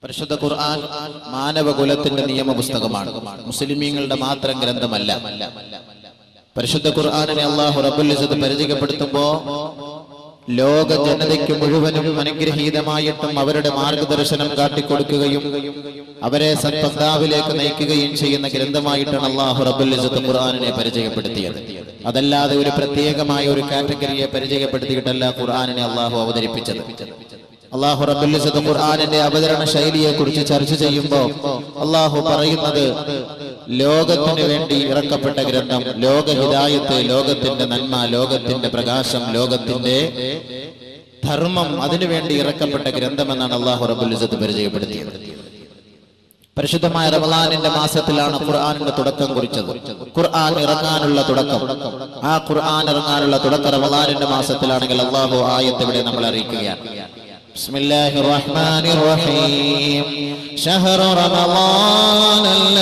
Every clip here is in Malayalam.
പരിശുദ്ധ ഖുർആൻ മാനവകുലത്തിന്റെ നിയമ പുസ്തകമാണ് മുസ്ലിമീങ്ങളുടെ മാത്രം ഗ്രന്ഥമല്ല പരിശുദ്ധ ഖുർആാനിനെ അള്ളാഹു റബുല്ലിസത്ത് പരിചയപ്പെടുത്തുമ്പോ ലോക ജനതയ്ക്ക് മുഴുവനും അനുഗ്രഹീതമായിട്ടും അവരുടെ മാർഗദർശനം കാട്ടിക്കൊടുക്കുകയും അവരെ സത്പന്താവിലേക്ക് നയിക്കുകയും ചെയ്യുന്ന ഗ്രന്ഥമായിട്ടാണ് അള്ളാഹു റബുല്ലിസത്ത് ഖുർആാനിനെ പരിചയപ്പെടുത്തിയത് അതല്ലാതെ ഒരു പ്രത്യേകമായ ഒരു കാറ്റഗറിയെ പരിചയപ്പെടുത്തിയിട്ടല്ല ഖുർആാനിനെ അള്ളാഹു അവതരിപ്പിച്ചത് അള്ളാഹു റബുല്ലിസത്ത് ഖുർആാനിന്റെ അവതരണ ശൈലിയെ കുറിച്ച് ചർച്ച ചെയ്യുമ്പോൾ അള്ളാഹു പറയുന്നത് ലോകത്തിന് വേണ്ടി ഇറക്കപ്പെട്ട ഗ്രന്ഥം ലോകഹിതായത്ത് ലോകത്തിന്റെ നന്മ ലോകത്തിന്റെ പ്രകാശം ലോകത്തിന്റെ ധർമ്മം അതിനുവേണ്ടി ഇറക്കപ്പെട്ട ഗ്രന്ഥമെന്നാണ് അള്ളാഹു റബുല്ലിസത്ത് പരിചയപ്പെടുത്തിയത് പരിശുദ്ധമായ റമലാനിന്റെ മാസത്തിലാണ് ഖുർആാനിന്റെ തുടക്കം കുറിച്ചത് ഖുർആൻ ഇറങ്ങാനുള്ള തുടക്കം ആ ഖുർആൻ ഇറങ്ങാനുള്ള തുടക്കം റമലാനിന്റെ മാസത്തിലാണെങ്കിൽ അള്ളാഹു ആയത്ത് ഇവിടെ നമ്മൾ അറിയിക്കുകയാണ് بسم الله الرحمن الرحيم شهر رمضان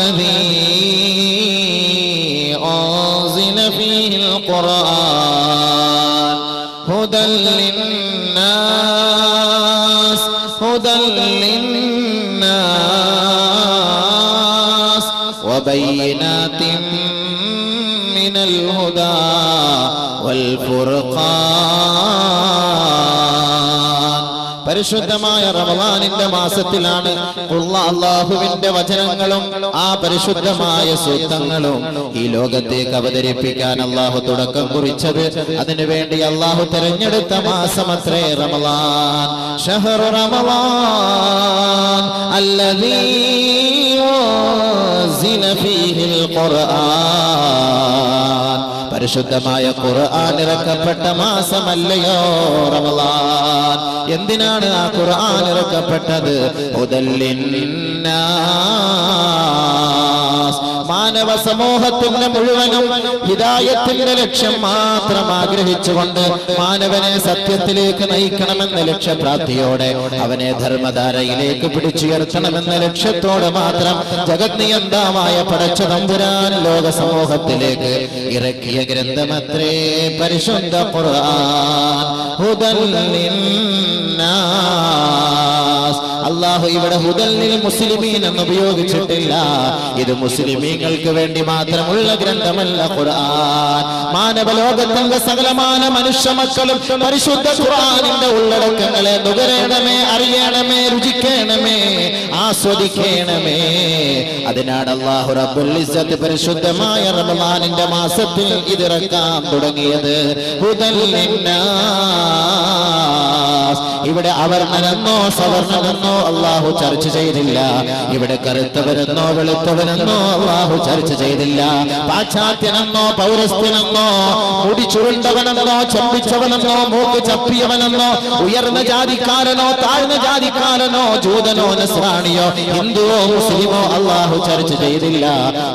الذي أنزل فيه القرآن هدى للناس هدى للناس وبينات من الهدى والفرقان പരിശുദ്ധമായ റമദാനിന്റെ മാസത്തിലാണ് ഉള്ള അള്ളാഹുവിന്റെ വചനങ്ങളും ആ പരിശുദ്ധമായ സൂക്തങ്ങളും ഈ ലോകത്തേക്ക് അവതരിപ്പിക്കാൻ അള്ളാഹു തുടക്കം കുറിച്ചത് അതിനുവേണ്ടി അള്ളാഹു തെരഞ്ഞെടുത്ത മാസം അത്രേ റമദാൻ ഷഹറു റമദാൻ അല്ലദീ ഉൻസില ഫീഹിൽ ഖുർആൻ പരിശുദ്ധമായ ഖുർആൻ ഇറക്കപ്പെട്ട മാസമല്ലയോ റമളാൻ എന്തിനാണ് ആ ഖുർആൻ ഇറക്കപ്പെട്ടത് ഹുദല്ലിന്നാസ് മാനവ സമൂഹത്തിന്റെ മുഴുവനും ഹിദായത്തിന്റെ ലക്ഷ്യം മാത്രം ആഗ്രഹിച്ചുകൊണ്ട് മാനവനെ സത്യത്തിലേക്ക് നയിക്കണമെന്ന ലക്ഷ്യപ്രാപ്തിയോടെ അവനെ ധർമ്മധാരയിലേക്ക് പിടിച്ചുയർത്തണമെന്ന ലക്ഷ്യത്തോടെ മാത്രം ജഗത് നിയന്താവായ പടച്ച തമ്പുരാൻ ലോക സമൂഹത്തിലേക്ക് ഇറക്കിയ ഗ്രന്ഥമത്രേ പരിശുദ്ധ ഖുർആൻ ഹുദൽ ലിന്നാസ് അള്ളാഹു ഇവിടെ ഹുദല്ലിൽ മുസ്ലിമീൻ എന്ന് ഉപയോഗിച്ചിട്ടില്ല ഇത് മുസ്ലിമീങ്ങൾക്ക് വേണ്ടി മാത്രമുള്ള ഗ്രന്ഥമല്ല ഖുർആൻ മാനവ ലോകത്തിന്റെ സകലമാന മനുഷ്യ മക്കളും പരിശുദ്ധ ഖുർആനിന്റെ ഉള്ളടക്കങ്ങളെ നുകരണമേ അറിയണമേ രുചിക്കണമേ ആസ്വദിക്കണമേ അതിനാണ് അള്ളാഹു റബ്ബുൽ ഇസ്സത്ത് പരിശുദ്ധമായ റമദാനിന്റെ മാസത്തിൽ ഇതിറക്കാൻ തുടങ്ങിയത് ഹുദൽ ലിന്നാസ് ഇവിടെ അവർണനെന്നോ സവർണനെന്നോ അള്ളാഹു ചർച്ച ചെയ്തില്ല ഇവിടെ കറുത്തവരെന്നോ വെളുത്തവരെന്നോ അള്ളാഹു ചർച്ച ചെയ്തില്ല പാശ്ചാത്യനെന്നോ പൗരസ്ത്യനെന്നോ മുടി ചുരുണ്ടവനെന്നോ ചമ്പിച്ചവനെന്നോ മൂക്ക് ചപ്പിയവനെന്നോ ഉയർന്ന ജാതിക്കാരനോ താഴ്ന്ന ജാതിക്കാരനോ ജൂതനോ നസ്രാണിയോ ഹിന്ദുവോ മുസ്ലിമോ അള്ളാഹു ചർച്ച ചെയ്തില്ല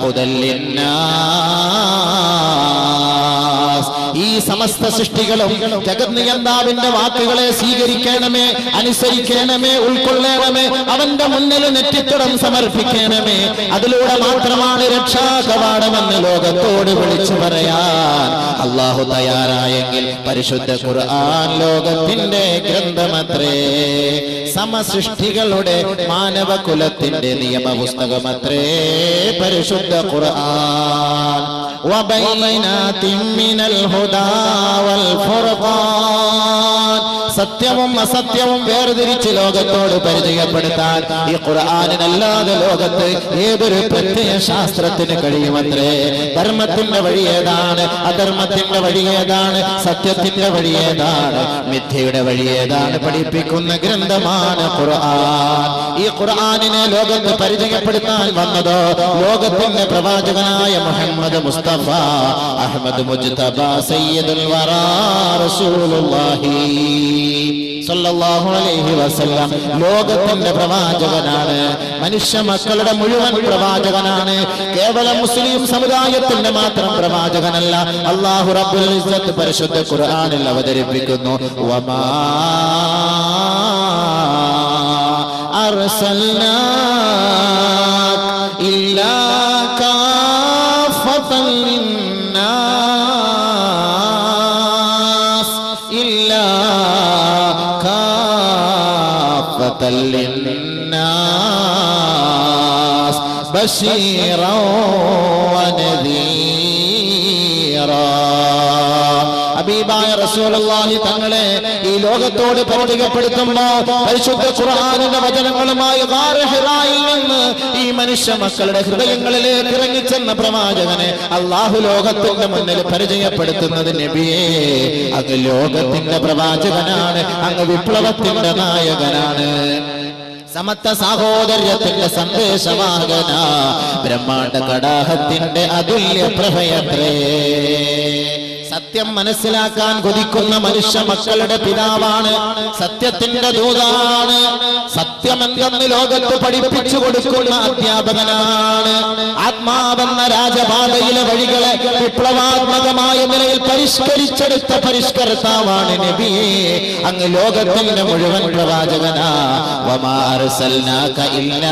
ഉദല്ലിന്നാസ് ഈ സമസ്ത സൃഷ്ടികളും ജഗത് നിയന്താവിന്റെ വാക്കുകളെ സ്വീകരിക്കണമേ അനുസരിക്കണമേ ഉൾക്കൊള്ളണമേ അവന്റെ മുന്നിൽ നെറ്റിത്തടം സമർപ്പിക്കണമേ അതിലൂടെ മാത്രമാണ് രക്ഷാകവാടമെന്ന് ലോകത്തോട് വിളിച്ചു പറയാൻ അള്ളാഹു തയ്യാറായെങ്കിൽ പരിശുദ്ധ ഖുർആൻ ലോകത്തിന്റെ ഗ്രന്ഥമത്രേ സമസൃഷ്ടികളുടെ മാനവ കുലത്തിന്റെ നിയമപുസ്തകമത്രേ പരിശുദ്ധ ഖുർആൻ وبينات من الهدى والفرقان സത്യവും അസത്യവും വേർതിരിച്ച് ലോകത്തോട് പരിചയപ്പെടുത്താൻ ഈ ഖുർആാനിനല്ലാതെ ലോകത്ത് ഏതൊരു പ്രത്യയ ശാസ്ത്രത്തിന് കഴിയുമത്രേ ധർമ്മത്തിന്റെ വഴി ഏതാണ് അധർമ്മത്തിന്റെ വഴി ഏതാണ് സത്യത്തിന്റെ വഴി ഏതാണ് മിഥ്യയുടെ വഴി ഏതാണ് പഠിപ്പിക്കുന്ന ഗ്രന്ഥമാണ് ഖുർആൻ ഈ ഖുർആാനിനെ ലോകത്ത് പരിചയപ്പെടുത്താൻ വന്നതോ ലോകത്തിന്റെ പ്രവാചകനായ മുഹമ്മദ് മുസ്തഫ അഹമ്മദ് മുജ്തബ സയ്യിദുൽ വറാ റസൂലുള്ളാഹി സല്ലല്ലാഹു അലൈഹി വസല്ലം ലോകത്തിന്റെ പ്രവാചകനാണ് മനുഷ്യ മക്കളുടെ മുഴുവൻ പ്രവാചകനാണ് കേവലം മുസ്ലിം സമുദായത്തിന്റെ മാത്രം പ്രവാചകനല്ല അല്ലാഹു റബ്ബുൽ ഇസ്സത്ത് പരിശുദ്ധ ഖുർആനിൽ അവതരിപ്പിക്കുന്നു വമാ അർസൽനാക ഇല്ലാ കാഫത്തൻ ലിന്നാസ് ഇല്ലാ കാഫത്തൻ ലിന്നാസ് للناس بشيرا ونذيرا ഹബീബായ റസൂലുള്ളാഹി തങ്ങളെ ഈ ലോകത്തോട് പരിചയപ്പെടുത്തുമ്പോ പരിശുദ്ധ ഖുർആനിന്റെ വചനങ്ങളുമായി ഗാറ് ഹിറായിൽ നിന്ന് ഈ മനുഷ്യ മക്കളുടെ ഹൃദയങ്ങളിലേക്ക് ഇറങ്ങിച്ചെന്ന പ്രവാചകനെ അള്ളാഹു ലോകത്തിന്റെ മുന്നിൽ പരിചയപ്പെടുത്തുന്നത് നബിയേ അങ്ങ് ലോകത്തിന്റെ പ്രവാചകനാണ് അങ്ങ് വിപ്ലവത്തിന്റെ നായകനാണ് സമത്വ സാഹോദര്യത്തിന്റെ സന്ദേശവാഹന ബ്രഹ്മാണ്ട കടാഹത്തിന്റെ അതുല്യ പ്രഭയത്രേ സത്യം മനസ്സിലാക്കാൻ കൊതിക്കുന്ന മനുഷ്യ മക്കളുടെ പിതാവാണ് സത്യത്തിന്റെ ദൂതാണ് സത്യമെന്തെന്ന് ലോകത്ത് പഠിപ്പിച്ചു കൊടുക്കുന്ന അധ്യാപകനാണ് ആത്മാവെന്ന രാജപാതയിലെ വഴികളെ വിപ്ലവാത്മകമായ നിലയിൽ പരിഷ്കരിച്ചെടുത്ത പരിഷ്കർത്താവാണ് നബിയെ അങ്ങ് ലോകത്തിന്റെ മുഴുവൻ പ്രവാചകനാ വമാ അർസൽനാക ഇല്ലാ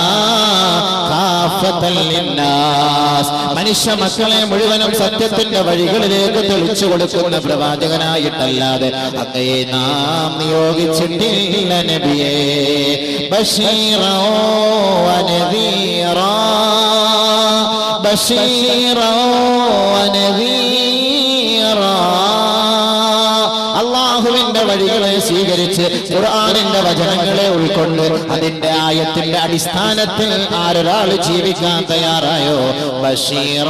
കാഫത്തൻ ലിന്നാസ്. മനുഷ്യ മക്കളെ മുഴുവനും സത്യത്തിന്റെ വഴികളിലേക്ക് തെളിച്ചു കൊടുക്കുന്ന പ്രവാചകനായിട്ടല്ലാതെ അങ്ങയെ നാം നിയോഗിച്ചിട്ടില്ല നബിയെ ബഷീറോ വനദീറാ ബഷീറോ വനദീറാ അള്ളാഹുവിന്റെ വഴികളെ സ്വീകരിച്ച് ഖുർആനിന്റെ വചനങ്ങളെ ഉൾക്കൊണ്ട് അതിന്റെ ആയത്തിന്റെ അടിസ്ഥാനത്തിൽ ആരൊരാൾ ജീവിക്കാൻ തയ്യാറായോ ബഷീറ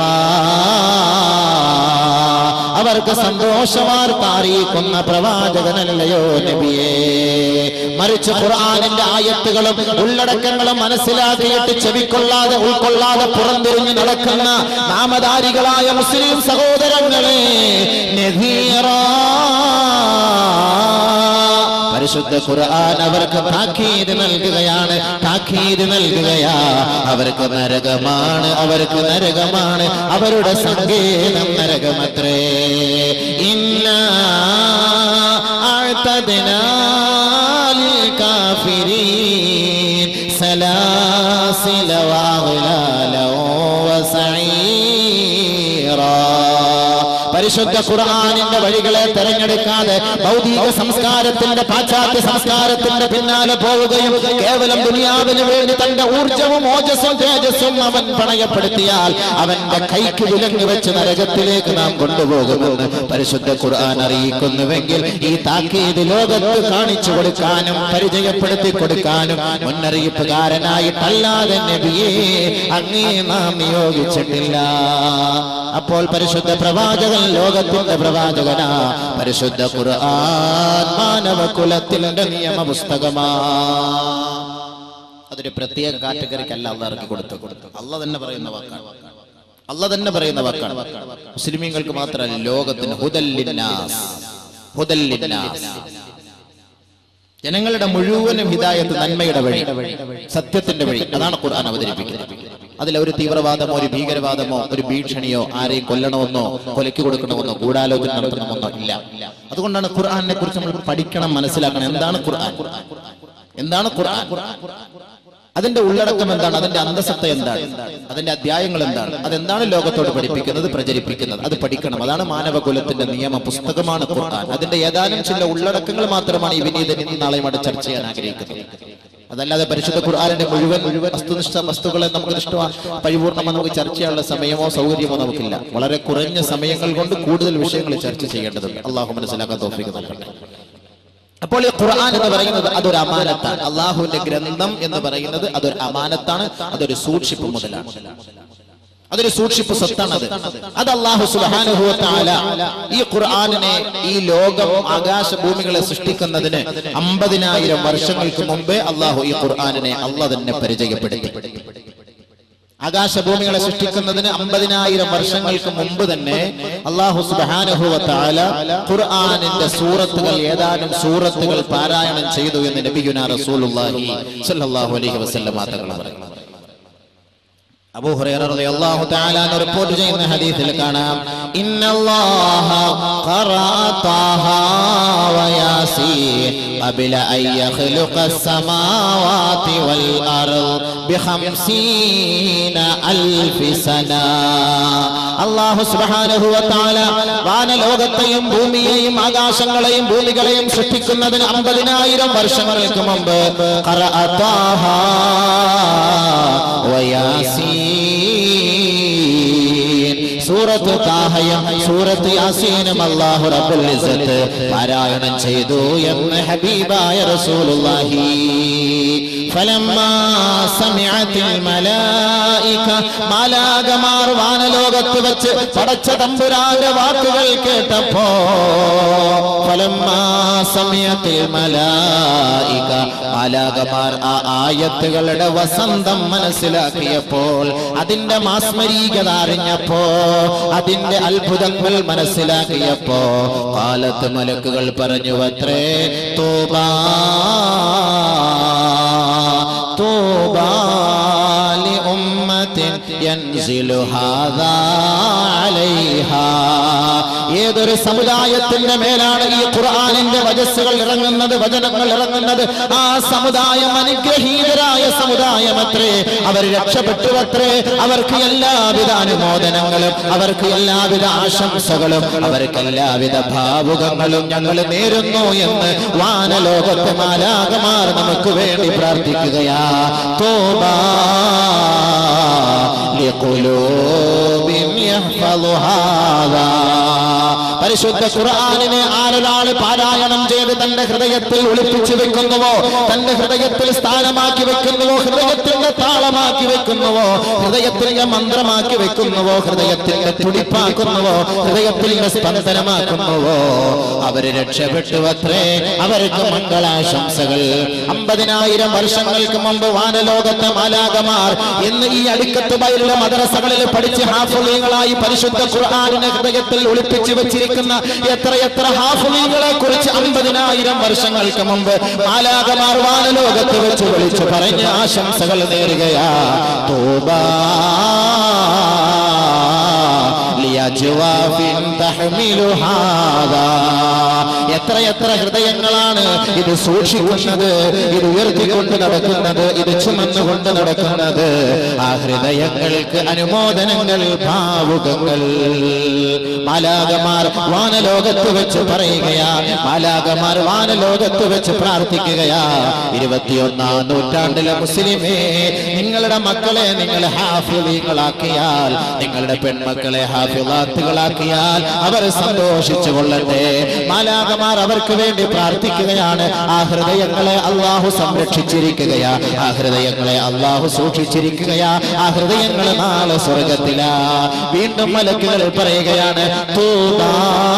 അവർക്ക് സന്തോഷവാർത്ത അറിയിക്കുന്ന പ്രവാചകനല്ലയോ നബിയേ മറിച്ച് ഖുർആനിന്റെ ആയത്തുകളും ഉള്ളടക്കങ്ങളും മനസ്സിലാക്കിയിട്ട് ചെവിക്കൊള്ളാതെ ഉൾക്കൊള്ളാതെ പുറംതിരിഞ്ഞ് നടക്കുന്ന നാമധാരികളായ മുസ്ലിം സഹോദരങ്ങളെ നദീറാ പരിശുദ്ധ ഖുർആൻ അവർക്ക് താക്കീത് നൽകുകയാണ് താക്കീത് നൽകുകയാ അവർക്ക് നരകമാണ് അവർക്ക് നരകമാണ് അവരുടെ സങ്കേതം നരകമത്രേ ഇന്ന أعتدنا للكافرين سلاسل وأغلالا وسعيرا പരിശുദ്ധ ഖുർആാനിന്റെ വഴികളെ തെരഞ്ഞെടുക്കാതെ ഭൗതിക സംസ്കാരത്തിന്റെ പാശ്ചാത്യ സംസ്കാരത്തിന്റെ പിന്നാലെ പോവുകയും കേവലം ദുനിയാവിന് വേണ്ടി തന്റെ ഊർജവും ഓജസ്സും തേജസ്സും അവൻ പണയപ്പെടുത്തിയാൽ അവന്റെ കൈക്ക് വിലങ്ങ് വെച്ച് നരകത്തിലേക്ക് നാം കൊണ്ടുപോകുമെന്ന് പരിശുദ്ധ ഖുർആൻ അറിയിക്കുന്നുവെങ്കിൽ ഈ താക്കീത് ലോകത്ത് കാണിച്ചു കൊടുക്കാനും പരിചയപ്പെടുത്തി കൊടുക്കാനും മുന്നറിയിപ്പുകാരനായിട്ടല്ലാതെ നബിയെ അങ്ങേ നാം നിയോഗിച്ചിട്ടില്ല അപ്പോൾ പരിശുദ്ധ പ്രവാചകൻ ലോകത്തിന്റെ പ്രവാചകനാ പരിശുദ്ധ ഖുർആൻ മാനവ കുലത്തിന്റെ നിയമ പുസ്തകമാ അതൊരു പ്രത്യേക കാറ്റഗറിക്കല്ല അല്ല ഇറക്കി കൊടുത്തു അല്ല തന്നെ പറയുന്ന വാക്കാണ് അല്ല തന്നെ പറയുന്ന വാക്കാണ് മുസ്ലിമീങ്ങൾക്ക് മാത്രമല്ല ലോകത്തിന് ഹുദല്ലിന്നാസ് ഹുദല്ലിന്നാസ് ജനങ്ങളുടെ മുഴുവനും ഹിദായത്ത് നന്മയുടെ വഴി സത്യത്തിന്റെ വഴി അതാണ് ഖുർആൻ അവതരിപ്പിക്കുന്നത് അതിൽ ഒരു തീവ്രവാദമോ ഒരു ഭീകരവാദമോ ഒരു ഭീഷണിയോ ആരെയും കൊല്ലണമെന്നോ കൊലയ്ക്ക് കൊടുക്കണമെന്നോ ഗൂഢാലോചന നടത്തണമെന്നോ ഇല്ല അതുകൊണ്ടാണ് ഖുർആനെ കുറിച്ച് നമ്മൾ പഠിക്കണം മനസ്സിലാക്കണം എന്താണ് ഖുർആൻ എന്താണ് ഖുർആൻ അതിന്റെ ഉള്ളടക്കം എന്താണ് അതിന്റെ അന്തസത്ത എന്താണ് അതിന്റെ അധ്യായങ്ങൾ എന്താണ് അതെന്താണ് ലോകത്തോട് പഠിപ്പിക്കുന്നത് പ്രചരിപ്പിക്കുന്നത് അത് പഠിക്കണം അതാണ് മാനവകുലത്തിന്റെ നിയമ പുസ്തകമാണ് ഖുർആൻ അതിന്റെ ഏതാനും ചില ഉള്ളടക്കങ്ങൾ മാത്രമാണ് ഈ വിനീതൻ ഇന്ന് നാളെയും അവിടെ ചർച്ച ചെയ്യാൻ ആഗ്രഹിക്കുന്നത് അതല്ലാതെ പരിശുദ്ധ ഖുർആാനിന്റെ മുഴുവൻ വസ്തുനിഷ്ഠ വസ്തുക്കളെ നമുക്ക് ഇഷ്ടമാണ് പരിപൂർണ്ണമായി നമുക്ക് ചർച്ച ചെയ്യാനുള്ള സമയമോ സൗകര്യമോ നമുക്കില്ല വളരെ കുറഞ്ഞ സമയങ്ങൾ കൊണ്ട് കൂടുതൽ വിഷയങ്ങൾ ചർച്ച ചെയ്യേണ്ടതുണ്ട് അള്ളാഹു മനസ്സിലാക്കാൻ തോഫിക്ക് നൽകട്ടെ അപ്പോൾ ഈ ഖുർആൻ എന്ന് പറയുന്നത് അതൊരു അമാനത്താണ് അള്ളാഹുവിന്റെ ഗ്രന്ഥം എന്ന് പറയുന്നത് അതൊരു അമാനത്താണ് അതൊരു സൂക്ഷിപ്പ് മുതലാണ് അതൊരു സൂക്ഷിപ്പ് സ്വത്താണത് അത് അള്ളാഹു സുബ്ഹാനഹു വ തആല ഈ ഖുർആനിനെ ഈ ലോകം ആകാശഭൂമികളെ സൃഷ്ടിക്കുന്നതിന് അമ്പതിനായിരം വർഷങ്ങൾക്ക് മുമ്പേ അള്ളാഹു ഈ ഖുർആനിനെ അള്ളാഹ് തന്നെ പരിചയപ്പെടുത്തി ആകാശഭൂമികളെ സൃഷ്ടിക്കുന്നതിന് അമ്പതിനായിരം വർഷങ്ങൾക്ക് മുമ്പ് തന്നെ അള്ളാഹു സുബ്ഹാനഹു വ തആല ഖുർആനിന്റെ സൂറത്തുകൾ ഏതാനും സൂറത്തുകൾ പാരായണം ചെയ്തു എന്ന് നബിയുന റസൂലുള്ളാഹി സ്വല്ലല്ലാഹു അലൈഹി വസല്ലം തങ്ങൾ പറയുന്നു അബൂ ഹുറൈറ റളിയല്ലാഹു തആല അൻഹു റിപ്പോർട്ട് ചെയ്യുന്ന ഹദീസിൽ കാണാം ഇന്നല്ലാഹ ഖറഅ താഹ വയാസീൻ قبل أن يخلق السماوات والأرض بخمسين ألف سنة അള്ളാഹു സുബ്ഹാനഹു വ തആല വാനലോകത്തെയും ഭൂമിയെയും ആകാശങ്ങളെയും ഭൂമികളെയും സൃഷ്ടിക്കുന്നതിന് അമ്പതിനായിരം വർഷങ്ങൾക്ക് മുമ്പ് ഖറഅ ത്വാഹ വ യാസീൻ സൂറത്ത് താഹയും സൂറത്ത് യാസീനും അല്ലാഹു റബ്ബുൽ ഇസ്സത്ത് പാരായണം ചെയ്തു എന്ന് ഹബീബായ റസൂലുള്ളാഹി فلما سمعت الملائكة മാലാകമാർ വാനലോകത്ത് വെച്ച് പടച്ച തമ്പുരാന്റെ വാക്കുകൾ കേട്ടപ്പോ فلما سمعت الملائكة മാലാകമാർ ആ ആയത്തുകളുടെ വസന്തം മനസ്സിലാക്കിയപ്പോൾ അതിന്റെ മാസ്മരീകത അറിഞ്ഞപ്പോ അതിന്റെ അത്ഭുതങ്ങൾ മനസ്സിലാക്കിയപ്പോ കാലത്ത് മലക്കുകൾ പറഞ്ഞു അത്രേ തോബാ طوبى لأمة ينزل هذا عليها ഏതൊരു സമുദായത്തിന്റെ മേലാണ് ഈ ഖുർആനിന്റെ വജസ്സുകൾ ഇറങ്ങുന്നത് വചനങ്ങൾ ഇറങ്ങുന്നത് ആ സമുദായം അനുഗ്രഹീതരായ സമുദായം അത്രേ അവർ രക്ഷപ്പെട്ടുവത്രേ അവർക്ക് എല്ലാവിധ അനുമോദനങ്ങളും അവർക്ക് എല്ലാവിധ ആശംസകളും അവർക്ക് എല്ലാവിധ ഭാവുകങ്ങളും ഞങ്ങൾ നേരുന്നു എന്ന് വാനലോകത്തെ മാലാകമാർ നമുക്ക് വേണ്ടി പ്രാർത്ഥിക്കുകയാ തോബാ لقلوب يحفظ هذا പരിശുദ്ധ ഖുർആനിനെ ആരൊരാൾ പാരായണം ചെയ്ത് തന്റെ ഹൃദയത്തിൽ ഒളിപ്പിച്ചു വെക്കുന്നുവോ തന്റെ ഹൃദയത്തിൽ സ്ഥാനമാക്കി വെക്കുന്നുവോ ഹൃദയത്തിന്റെ താളമാക്കി വെക്കുന്നുവോ ഹൃദയത്തിന്റെ മന്ത്രമാക്കി വെക്കുന്നുവോ ഹൃദയത്തിന്റെ തുടിപ്പാക്കുന്നുവോ ഹൃദയത്തിന്റെ സ്പന്ദനമാക്കുന്നുവോ അവര് രക്ഷപ്പെട്ടു അത്രേ അവർക്ക് മംഗളാശംസകൾ അമ്പതിനായിരം വർഷങ്ങൾക്ക് മുമ്പ് വാനലോകത്തെ മാലാകമാർ ഇന്ന് ഈ അടുക്കത്ത് ബയലുള്ള മദ്രസകളിൽ പഠിച്ച് ഹാഫുലീങ്ങളായി പരിശുദ്ധ ഖുർആാനിനെ ഹൃദയത്തിൽ ഒളിപ്പിച്ചു വെച്ചിരിക്കുന്ന എത്ര എത്ര ഹാഫുലീങ്ങളെ കുറിച്ച് അമ്പതിനായിരം വർഷങ്ങൾക്ക് മുമ്പ് മാലാകമാർ വാനലോകത്ത് വെച്ച് വിളിച്ചു പറഞ്ഞ ആശംസകൾ നേരുകയാ തോബാ لأجواف تحمل هذا എത്ര എത്ര ഹൃദയങ്ങളാണ് ഇത് സൂക്ഷിക്കുന്നത് ഇത് ഉയർത്തിക്കൊണ്ട് നടക്കുന്നത് ഇത് ചുമന്നുകൊണ്ട് നടക്കുന്നത് ആ ഹൃദയങ്ങൾക്ക് അനുമോദനങ്ങൾ ഭാവുകങ്ങൾ മാലാകമാർ വാനലോകത്ത് വെച്ച് പറയുകയാ മാലാകമാർ വാനലോകത്ത് വെച്ച് പ്രാർത്ഥിക്കുകയാ ഇരുപത്തിയൊന്നാം നൂറ്റാണ്ടിലെ മുസ്ലിമേ നിങ്ങളുടെ മക്കളെ നിങ്ങൾ ഹാഫിളീങ്ങളാക്കിയാൽ നിങ്ങളുടെ പെൺമക്കളെ ഹാഫിളാത്തുകളാക്കിയാൽ അവർ സന്തോഷിച്ചു കൊള്ളട്ടെ മാലാകമാർ അവർക്ക് വേണ്ടി പ്രാർത്ഥിക്കുകയാണ് ആ ഹൃദയങ്ങളെ അള്ളാഹു സംരക്ഷിച്ചിരിക്കുകയാ ആ ഹൃദയങ്ങളെ അള്ളാഹു സൂക്ഷിച്ചിരിക്കുകയാ ആ ഹൃദയങ്ങൾ നാളെ സ്വർഗത്തിലാ വീണ്ടും മലക്കുകൾ പറയുകയാണ് തൂതാ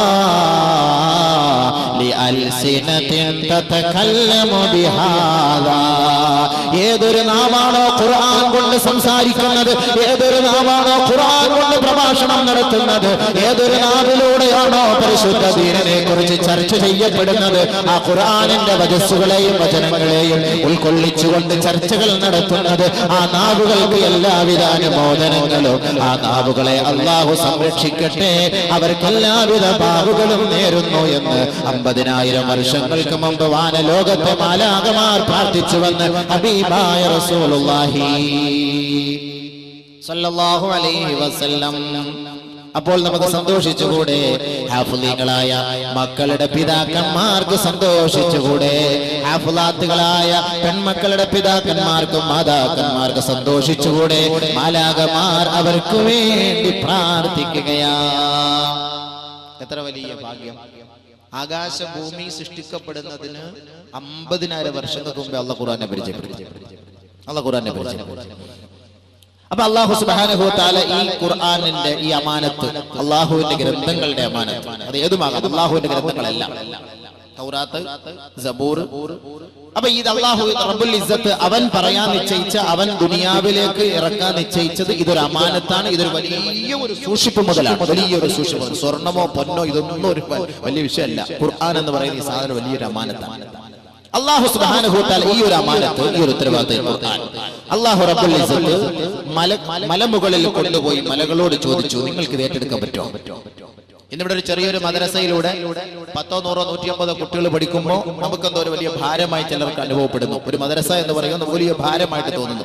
لألسنة تتكلم بهذا ഏതൊരു നാമാണോ ഖുർആൻ കൊണ്ട് സംസാരിക്കുന്നത് ഏതൊരു നാമാണോ ഖുർആൻ കൊണ്ട് പ്രഭാഷണം നടത്തുന്നത് ഏതൊരു നാവിലൂടെയാണോ പരിശുദ്ധ ദീനനെ കുറിച്ച് ചർച്ച ചെയ്യപ്പെടുന്നത് ആ ഖുർആനിന്റെ വജസ്സുകളെയും വചനങ്ങളെയും ഉൾക്കൊള്ളിച്ചുകൊണ്ട് ചർച്ചകൾ നടത്തുന്നത് ആ നാവുകൾക്ക് എല്ലാവിധ അനുമോദനങ്ങളും ആ നാവുകളെ അള്ളാഹു സംരക്ഷിക്കട്ടെ അവർക്ക് എല്ലാവിധ ബാവുകളും നേരുന്നു എന്ന് അമ്പതിനായിരം വർഷങ്ങൾക്ക് മുമ്പ് വാനലോകത്തെ മാലാകമാർ പ്രാർത്ഥിച്ചുവെന്ന് ഹബീബായ റസൂലുള്ളാഹി സല്ലല്ലാഹു അലൈഹി വസല്ലം അപ്പോൾ നമുക്ക് സന്തോഷിച്ചുകൂടെ ഹാഫുലീങ്ങളായ മക്കളുടെ പിതാക്കന്മാർക്ക് സന്തോഷിച്ചുകൂടെ ഹാഫുലാത്തുകളായ പെൺമക്കളുടെ പിതാക്കന്മാർക്കും മാതാക്കന്മാർക്ക് സന്തോഷിച്ചുകൂടെ മാലാകമാർ അവർക്ക് വേണ്ടി പ്രാർത്ഥിക്കുകയാ എത്ര വലിയ ഭാഗ്യം ആകാശഭൂമി സൃഷ്ടിക്കപ്പെടുന്നതിന് അമ്പതിനായിരം വർഷങ്ങൾക്ക് മുമ്പേ അള്ള ഖുറാനെ പരിചയപ്പെടുത്തി അള്ള ഖുറാനെ പരിചയപ്പെടുത്തി അപ്പൊ അള്ളാഹു സുബാനഹു താല ഈ ഖുർആാനിന്റെ ഈ അമാനത്ത് അള്ളാഹുവിന്റെ ഗ്രന്ഥങ്ങളുടെ അമാനത്ത് അത് ഏതുമാകാം അള്ളാഹുവിന്റെ ഗ്രന്ഥങ്ങളെല്ലാം തൗറാത്ത് സബൂർ അപ്പൊ ഇത് അള്ളാഹു റബ്ബുൽ ഇസ്സത്ത് അവൻ പറയാൻ നിശ്ചയിച്ച അവൻ ദുനിയാവിലേക്ക് ഇറക്കാൻ നിശ്ചയിച്ചത് ഇതൊരു അമാനത്താണ് ഇതൊരു വലിയ ഒരു സൂക്ഷിപ്പ് മുതലാണ് വലിയൊരു സൂക്ഷിപ്പ് മുതൽ. സ്വർണമോ പൊന്നോ ഇതൊന്നും ഒരു വ- വലിയ വിഷയമല്ല ഖുർആൻ എന്ന് പറയുന്ന ഈ സാധനം വലിയൊരു അമാനത്താണ് അള്ളാഹു സുബ്ഹാനഹു വതആല ഈ ഒരു അമാനത്ത് ഈ ഒരു ഉത്തരവാദിത്തം ഖുർആൻ അള്ളാഹു റബ്ബുൽ ഇസ്സത്ത് മല മലമുകളിൽ കൊണ്ടുപോയി മലകളോട് ചോദിച്ചു നിങ്ങൾക്ക് ഇത് ഏറ്റെടുക്കാൻ പറ്റുമോ ഇന്നിവിടെ ഒരു ചെറിയൊരു മദ്രസയിലൂടെ പത്തോ നൂറോ നൂറ്റി അമ്പതോ കുട്ടികൾ പഠിക്കുമ്പോൾ നമുക്കെന്തോ ഒരു വലിയ ഭാരമായി ചിലർക്ക് അനുഭവപ്പെടുന്നു ഒരു മദ്രസ എന്ന് പറയുന്നത് വലിയ ഭാരമായിട്ട് തോന്നുന്നു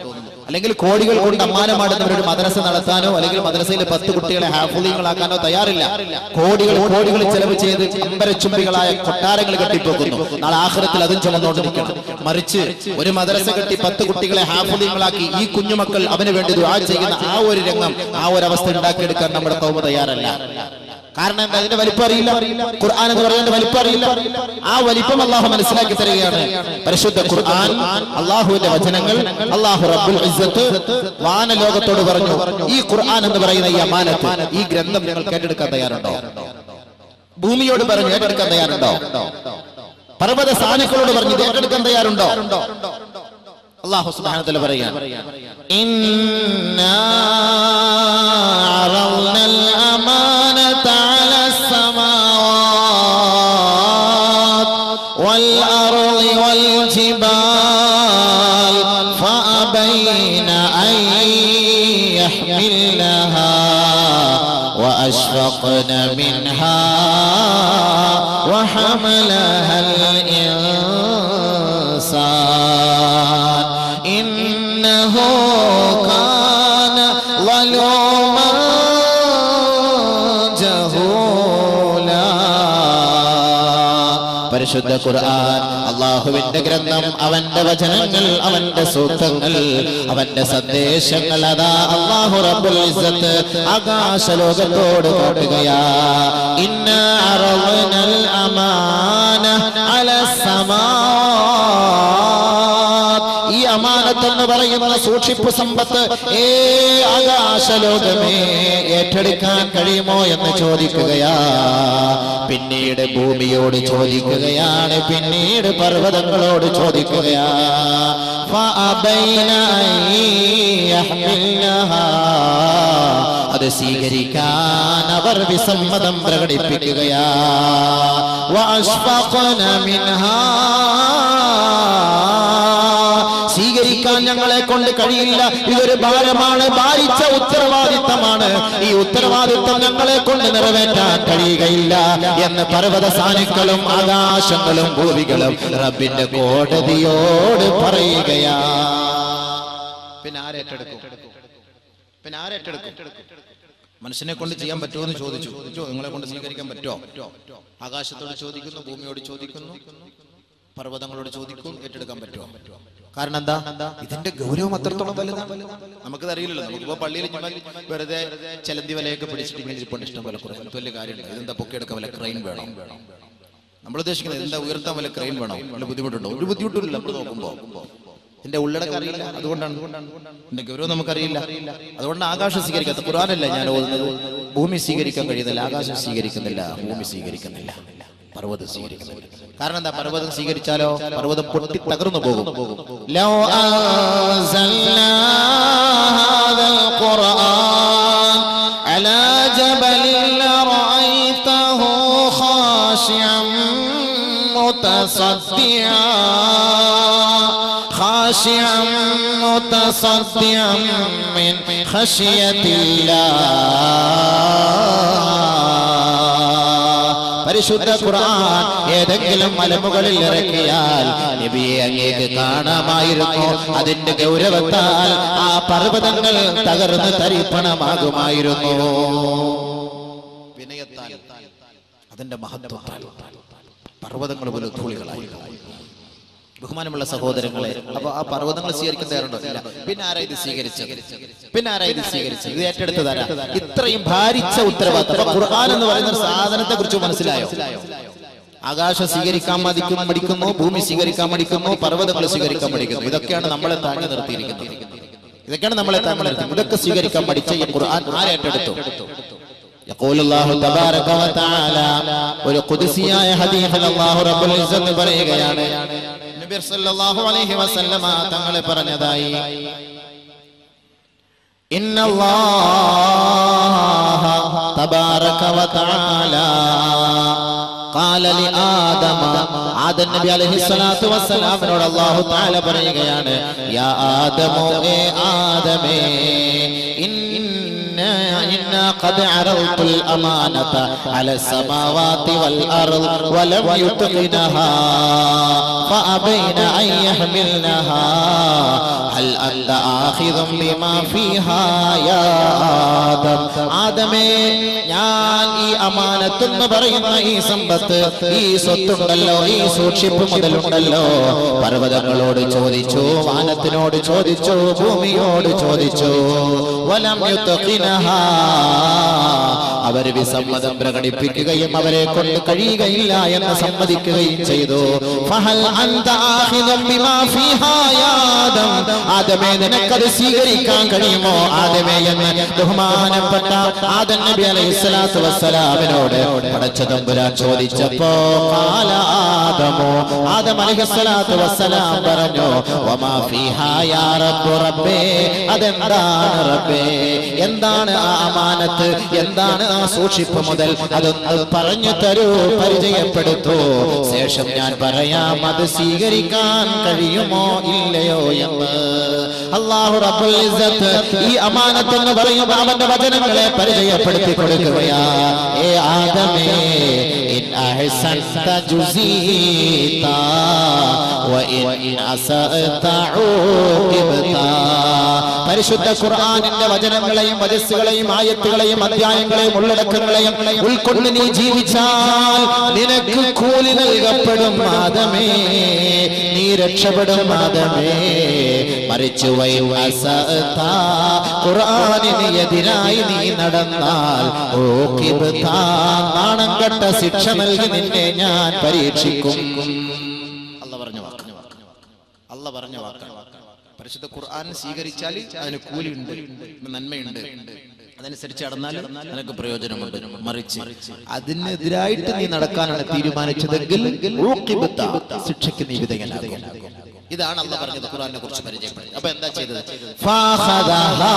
അല്ലെങ്കിൽ കോടികൾ കൊണ്ട് അമ്മാനമാടുന്നവർ ഒരു മദ്രസ നടത്താനോ അല്ലെങ്കിൽ മദ്രസയിൽ പത്ത് കുട്ടികളെ ഹാഫുദീങ്ങളാക്കാനോ തയ്യാറില്ല കോടികൾ കോടികൾ ചെലവ് ചെയ്ത് അമ്പരച്ചുംബികളായ കൊട്ടാരങ്ങൾ കെട്ടിപ്പോക്കുന്നു നാളെ ആഹ്റത്തിൽ അതും ചുമന്നുകൊണ്ടിരിക്കണം മറിച്ച് ഒരു മദ്രസ കെട്ടി പത്ത് കുട്ടികളെ ഹാഫുദീങ്ങളാക്കി ഈ കുഞ്ഞുമക്കൾ അവന് വേണ്ടി ദുആ ചെയ്യുന്ന ആ ഒരു രംഗം ആ ഒരു അവസ്ഥ ഉണ്ടാക്കിയെടുക്കാൻ നമ്മുടെ കൗമ തയ്യാറല്ല കാരണം എന്താ അതിന്റെ വലിപ്പം അറിയില്ല ഖുർആൻ എന്ന് പറയുന്നത് വലിപ്പം അറിയില്ല ആ വലിപ്പം അള്ളാഹു മനസ്സിലാക്കി തരികയാണ് പരിശുദ്ധ ഖുർആൻ അള്ളാഹുവിന്റെ വചനങ്ങൾ അള്ളാഹു റബ്ബുൽ ഇസ്സത്ത് വാനലോകത്തോട് പറഞ്ഞു ഈ ഖുർആൻ എന്ന് പറയുന്ന ഈ അമാനത്ത് ഈ ഗ്രന്ഥം നിങ്ങൾ കേട്ടെടുക്കാൻ തയ്യാറുണ്ടോ ഭൂമിയോട് പറഞ്ഞു ഏറ്റെടുക്കാൻ തയ്യാറുണ്ടോ പർവ്വത സാനുക്കളോട് പറഞ്ഞു ഇത് ഏറ്റെടുക്കാൻ തയ്യാറുണ്ടോ അള്ളാഹു സുബ്ഹാനഹു പറയാൻ ഇന്നാ അറദ്ന الأمانة على السماوات والأرض والجبال فأبين أن يحملنها وأشفقن منها وحملها الإنسان إنه كان ظلوما جهولا പരിശുദ്ധ ഖുർആൻ അള്ളാഹുവിന്റെ ഗ്രന്ഥം അവന്റെ വചനങ്ങൾ അവന്റെ സൂക്തങ്ങൾ അവന്റെ സന്ദേശങ്ങൾ അതാ അള്ളാഹു റബ്ബുൽ ഇസ്സത്ത് ആകാശലോകത്തോട് കാട്ടുകയാ ഇന്ന അറവനൽ അമാന അല ഈ അമാനത്ത് എന്ന് പറയുന്ന സൂക്ഷിപ്പ് സമ്പത്ത് ഏ ആകാശലോകമേ ഏറ്റെടുക്കാൻ കഴിയുമോ എന്ന് ചോദിക്കുകയാ പിന്നീട് ഭൂമിയോട് ചോദിക്കുകയാണ് പിന്നീട് പർവ്വതങ്ങളോട് ചോദിക്കുകയാ ഫഅബൈന അൻ യഹ്മിൽനഹാ. അത് സ്വീകരിക്കാൻ അവർ വിസമ്മതം പ്രകടിപ്പിക്കുകയാ വഅഷ്ഫഖന മിൻഹാ സ്വീകരിക്കാൻ ഞങ്ങളെ കൊണ്ട് കഴിയില്ല ഇതൊരു ഭാരമാണ് ഭാരിച്ച ഉത്തരവാദിത്തമാണ് ഈ ഉത്തരവാദിത്തം ഞങ്ങളെ കൊണ്ട് നിറവേറ്റാൻ കഴിയുകയില്ല എന്ന് പർവ്വത സാനുക്കളും ആകാശങ്ങളും ഭൂമികളും റബ്ബിന്റെ കോടതിയോട് പറയുകയാ പിന്നെ ആരേറ്റെടുക്കും പിന്നെ ആരേറ്റെടുക്കും മനുഷ്യനെ കൊണ്ട് ചെയ്യാൻ പറ്റുമോ എന്ന് ചോദിച്ചു ചോദിച്ചു നിങ്ങളെ കൊണ്ട് സ്വീകരിക്കാൻ പറ്റുമോ ആകാശത്തോട് ചോദിക്കുന്നു ഭൂമിയോട് ചോദിക്കുന്നു പർവ്വതങ്ങളോട് ചോദിക്കും ഏറ്റെടുക്കാൻ പറ്റുമോ കാരണം എന്താ ഇതിന്റെ ഗൗരവം അത്രത്തോളം വലുതാണ് നമുക്കത് അറിയില്ലല്ലോ നമുക്കിപ്പോ പള്ളിയിൽ ചുമ്മാ വെറുതെ ചെലന്തി വലയൊക്കെ പിടിച്ചിട്ട് ഇങ്ങനെ ഇരിപ്പുണ്ട് ഇഷ്ടം പോലെ കുറേ ഇത് വലിയ കാര്യമുണ്ട് ഇതെന്താ പൊക്കിയെടുക്കാൻ വല്ല ക്രെയിൻ വേണം നമ്മൾ ഉദ്ദേശിക്കുന്നത് എന്താ ഉയർത്താൻ വല്ല ക്രെയിൻ വേണം വല്ല ബുദ്ധിമുട്ടുണ്ടോ ഒരു ബുദ്ധിമുട്ടില്ല നമ്മൾ നോക്കുമ്പോ എന്റെ ഉള്ളടക്കം അറിയില്ല അതുകൊണ്ടാണ് എന്റെ ഗൗരവം നമുക്കറിയില്ല അതുകൊണ്ട് ആകാശം സ്വീകരിക്കാത്ത ഖുർആനല്ല ഞാൻ ഓതുന്നത് ഭൂമി സ്വീകരിക്കാൻ കഴിയുന്നില്ല ആകാശം സ്വീകരിക്കുന്നില്ല ഭൂമി സ്വീകരിക്കുന്നില്ല പർവ്വതം സ്വീകരിക്കുന്നില്ല കാരണം എന്താ പർവ്വതം സ്വീകരിച്ചാലോ പർവ്വതം പൊട്ടി തകർന്നു പോകും ലോ അൻസൽനാ ഹാദൽ ഖുർആൻ അലാ ജബലിൻ ലറഅയ്തഹു ഖാശിഅൻ متصدعا خاشعا متصدعا من خشية الله പരിശുദ്ധ ഖുർആൻ ഏതെങ്കിലും മലമുകളിൽ ഇറക്കിയാൽ നബിയെ അങ്ങേക്ക് കാണാമായിരുന്നു അതിന്റെ ഗൗരവത്താൽ ആ പർവ്വതങ്ങൾ തകർന്ന് തരിപ്പണമാകുമായിരുന്നു വിനയത്താൽ അതിന്റെ മഹത്വത്താൽ പർവ്വതങ്ങൾ പോലെ ധൂളികളായി ബഹുമാനമുള്ള സഹോദരങ്ങളെ അപ്പൊ ആ പർവ്വതങ്ങൾ സ്വീകരിക്കാൻ തയ്യാറുണ്ടോ ഇല്ല പിന്നെ ആരാ ഇത് സ്വീകരിച്ചത് പിന്നെ ആരാ ഇത് സ്വീകരിച്ചത് ഇത് ഏറ്റെടുത്തതാരാ ഇത്രയും ഭാരിച്ച ഉത്തരവാദിത്തം അപ്പൊ ഖുർആൻ എന്ന് പറയുന്ന ഒരു സാധനത്തെ കുറിച്ച് മനസ്സിലായോ ആകാശം സ്വീകരിക്കാൻ മതിക്കും മടിക്കുന്നു ഭൂമി സ്വീകരിക്കാൻ മടിക്കുന്നു പർവ്വതങ്ങൾ സ്വീകരിക്കാൻ മടിക്കുന്നു ഇതൊക്കെയാണ് നമ്മളെ താഴ്ന്നു നിർത്തിയിരിക്കുന്നത് ഇതൊക്കെയാണ് നമ്മളെ താഴ്ന്നു നിർത്തി ഇതൊക്കെ സ്വീകരിക്കാൻ മടിച്ച ഈ ഖുർആൻ ആരേറ്റെടുത്തു يقول الله تبارك وتعالى ഒരു ഖുദ്സിയായ ഹദീസിൽ അല്ലാഹു റബ്ബുൽ ഇസ്സത്ത് പറയുകയാണ് നബി സല്ലല്ലാഹു അലൈഹി വസല്ലമ തങ്ങൾ പറഞ്ഞതായി ഇന്ന അല്ലാഹ തബാറക വതആല قال لآدم ആദം നബി അലൈഹി സ്വലാത്തു വസ്സലാമിനോട് അല്ലാഹു തആല പറയുകയാണ് യാ ആദമോ ഏ ആദമേ ഇന്ന إنا قد عرضت الأمانة على السماوات والأرض ولم يتقنها فأبين أن يحملنها هل أنت آخذ بما فيها يا آدم ആദമേ ഞാൻ ഈ അമാനത്ത് എന്ന് പറയുന്ന ഈ സമ്പത്ത് ഈ സ്വത്തുണ്ടല്ലോ ഈ സൂക്ഷിപ്പ് മുതലുണ്ടല്ലോ പർവ്വതങ്ങളോട് ചോദിച്ചു വാനത്തിനോട് ചോദിച്ചു ഭൂമിയോട് ചോദിച്ചു വലം യുത്തഖിനഹാ. അവര് വിസമ്മതം പ്രകടിപ്പിക്കുകയും അവരെ കൊണ്ട് കഴിയുകയില്ല എന്ന് സമ്മതിക്കുകയും ചെയ്തു ഫഹൽ അൻത ആഖിദും ബിമാ ഫീഹാ യാ ആദം. ആദമേ നിനക്കത് സ്വീകരിക്കാൻ കഴിയുമോ ആദമേ എന്ന് ബഹുമാനപ്പെട്ട ആദം നബി അലൈഹി സ്വലാത്തു വസ്സലാമിനോട് പടച്ച തമ്പുരാൻ ചോദിച്ചപ്പോ ഖാല ആദമോ ആദം അലൈഹി സ്വലാത്തു വസ്സലാം പറഞ്ഞു വമാ ഫീഹാ യാ റബ്ബു റബ്ബേ അതെന്താണ് റബ്ബേ എന്താണ് ആ അമാനത്ത് എന്താണ് ആ സൂക്ഷിപ്പ് മുതൽ അതൊന്ന് പറഞ്ഞു തരൂ പരിചയപ്പെടുത്തൂ ശേഷം ഞാൻ പറയാം അത് സ്വീകരിക്കാൻ കഴിയുമോ ഇല്ലയോ എന്ന് അള്ളാഹു റബ്ബുൽ ഇസ്സത്ത് ഈ അമാനത്ത് എന്ന് പറയുമ്പോൾ അവന്റെ വചനങ്ങളെ പരിചയപ്പെടുത്തി കൊടുക്കുകയാ ഏ ആദമേ ഇൻ അഹ്സൻത ജുസീത വഇൻ അസഅത ഊഖിബ്ത പരിശുദ്ധ ഖുർആനിന്റെ വചനങ്ങളെയും വജസ്സുകളെയും ആയത്തുകളെയും അധ്യായങ്ങളെയും ഉള്ളടക്കങ്ങളെയും ഉൾക്കൊണ്ട് നീ ജീവിച്ചാൽ നിനക്ക് കൂലി നൽകപ്പെടും മാതമേ നീ രക്ഷപ്പെടും മാതമേ മറിച്ചു വൈവസത ഖുർആനിന് എതിരായി നീ നടന്നാൽ ഓ നാണം കെട്ട ശിക്ഷ നൽകി നിന്നെ ഞാൻ പരീക്ഷിക്കും അല്ല പറഞ്ഞ വാക്ക് അല്ല പറഞ്ഞ വാക്കാണ് പരിശുദ്ധ ഖുർആൻ സ്വീകരിച്ചാൽ അതിന് കൂലിയുണ്ട് നന്മയുണ്ട് അതനുസരിച്ച് നടന്നാൽ നിനക്ക് പ്രയോജനമുണ്ട് മറിച്ച് അതിനെതിരായിട്ട് നീ നടക്കാനാണ് തീരുമാനിച്ചതെങ്കിൽ ഊക്കിബത്ത, ശിക്ഷയ്ക്ക് നീ വിധേയനാകും ഇതാണ് അല്ല പറഞ്ഞത് ഖുർആനെ കുറിച്ച് പരിചയപ്പെടുത്തി അപ്പൊ എന്താ ചെയ്തത് ഫാഖദഹാ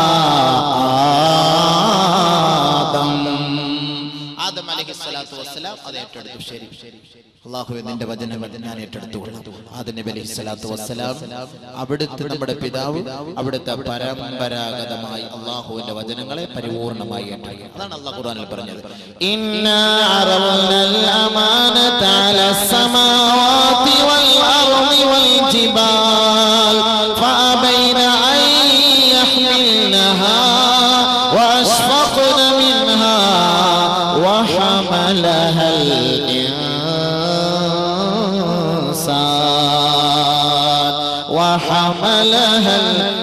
ആദം. ആദം അലൈഹിസ്സലാത്തു വസ്സലാം അത് ഏറ്റെടുത്തു ശരി അള്ളാഹു നിന്റെ വചനം ഞാൻ ഏറ്റെടുത്തു ആദം നബി അലൈഹി സ്വലാത്തു വസ്സലാം അവിടുത്തെ നമ്മുടെ പിതാവ് അവിടുത്തെ പരമ്പരാഗതമായി അള്ളാഹുവിന്റെ വചനങ്ങളെ പരിപൂർണമായി ഏറ്റെടുക്കും അതാണ് അള്ളാഹു ഖുർആനിൽ പറഞ്ഞത് ഇന്നാ അറവ്നൽ അമാനത അല السماوات والأرض والجبال فأبين أن يحملنها وأشفقن منها وحملها الإنسان وحملها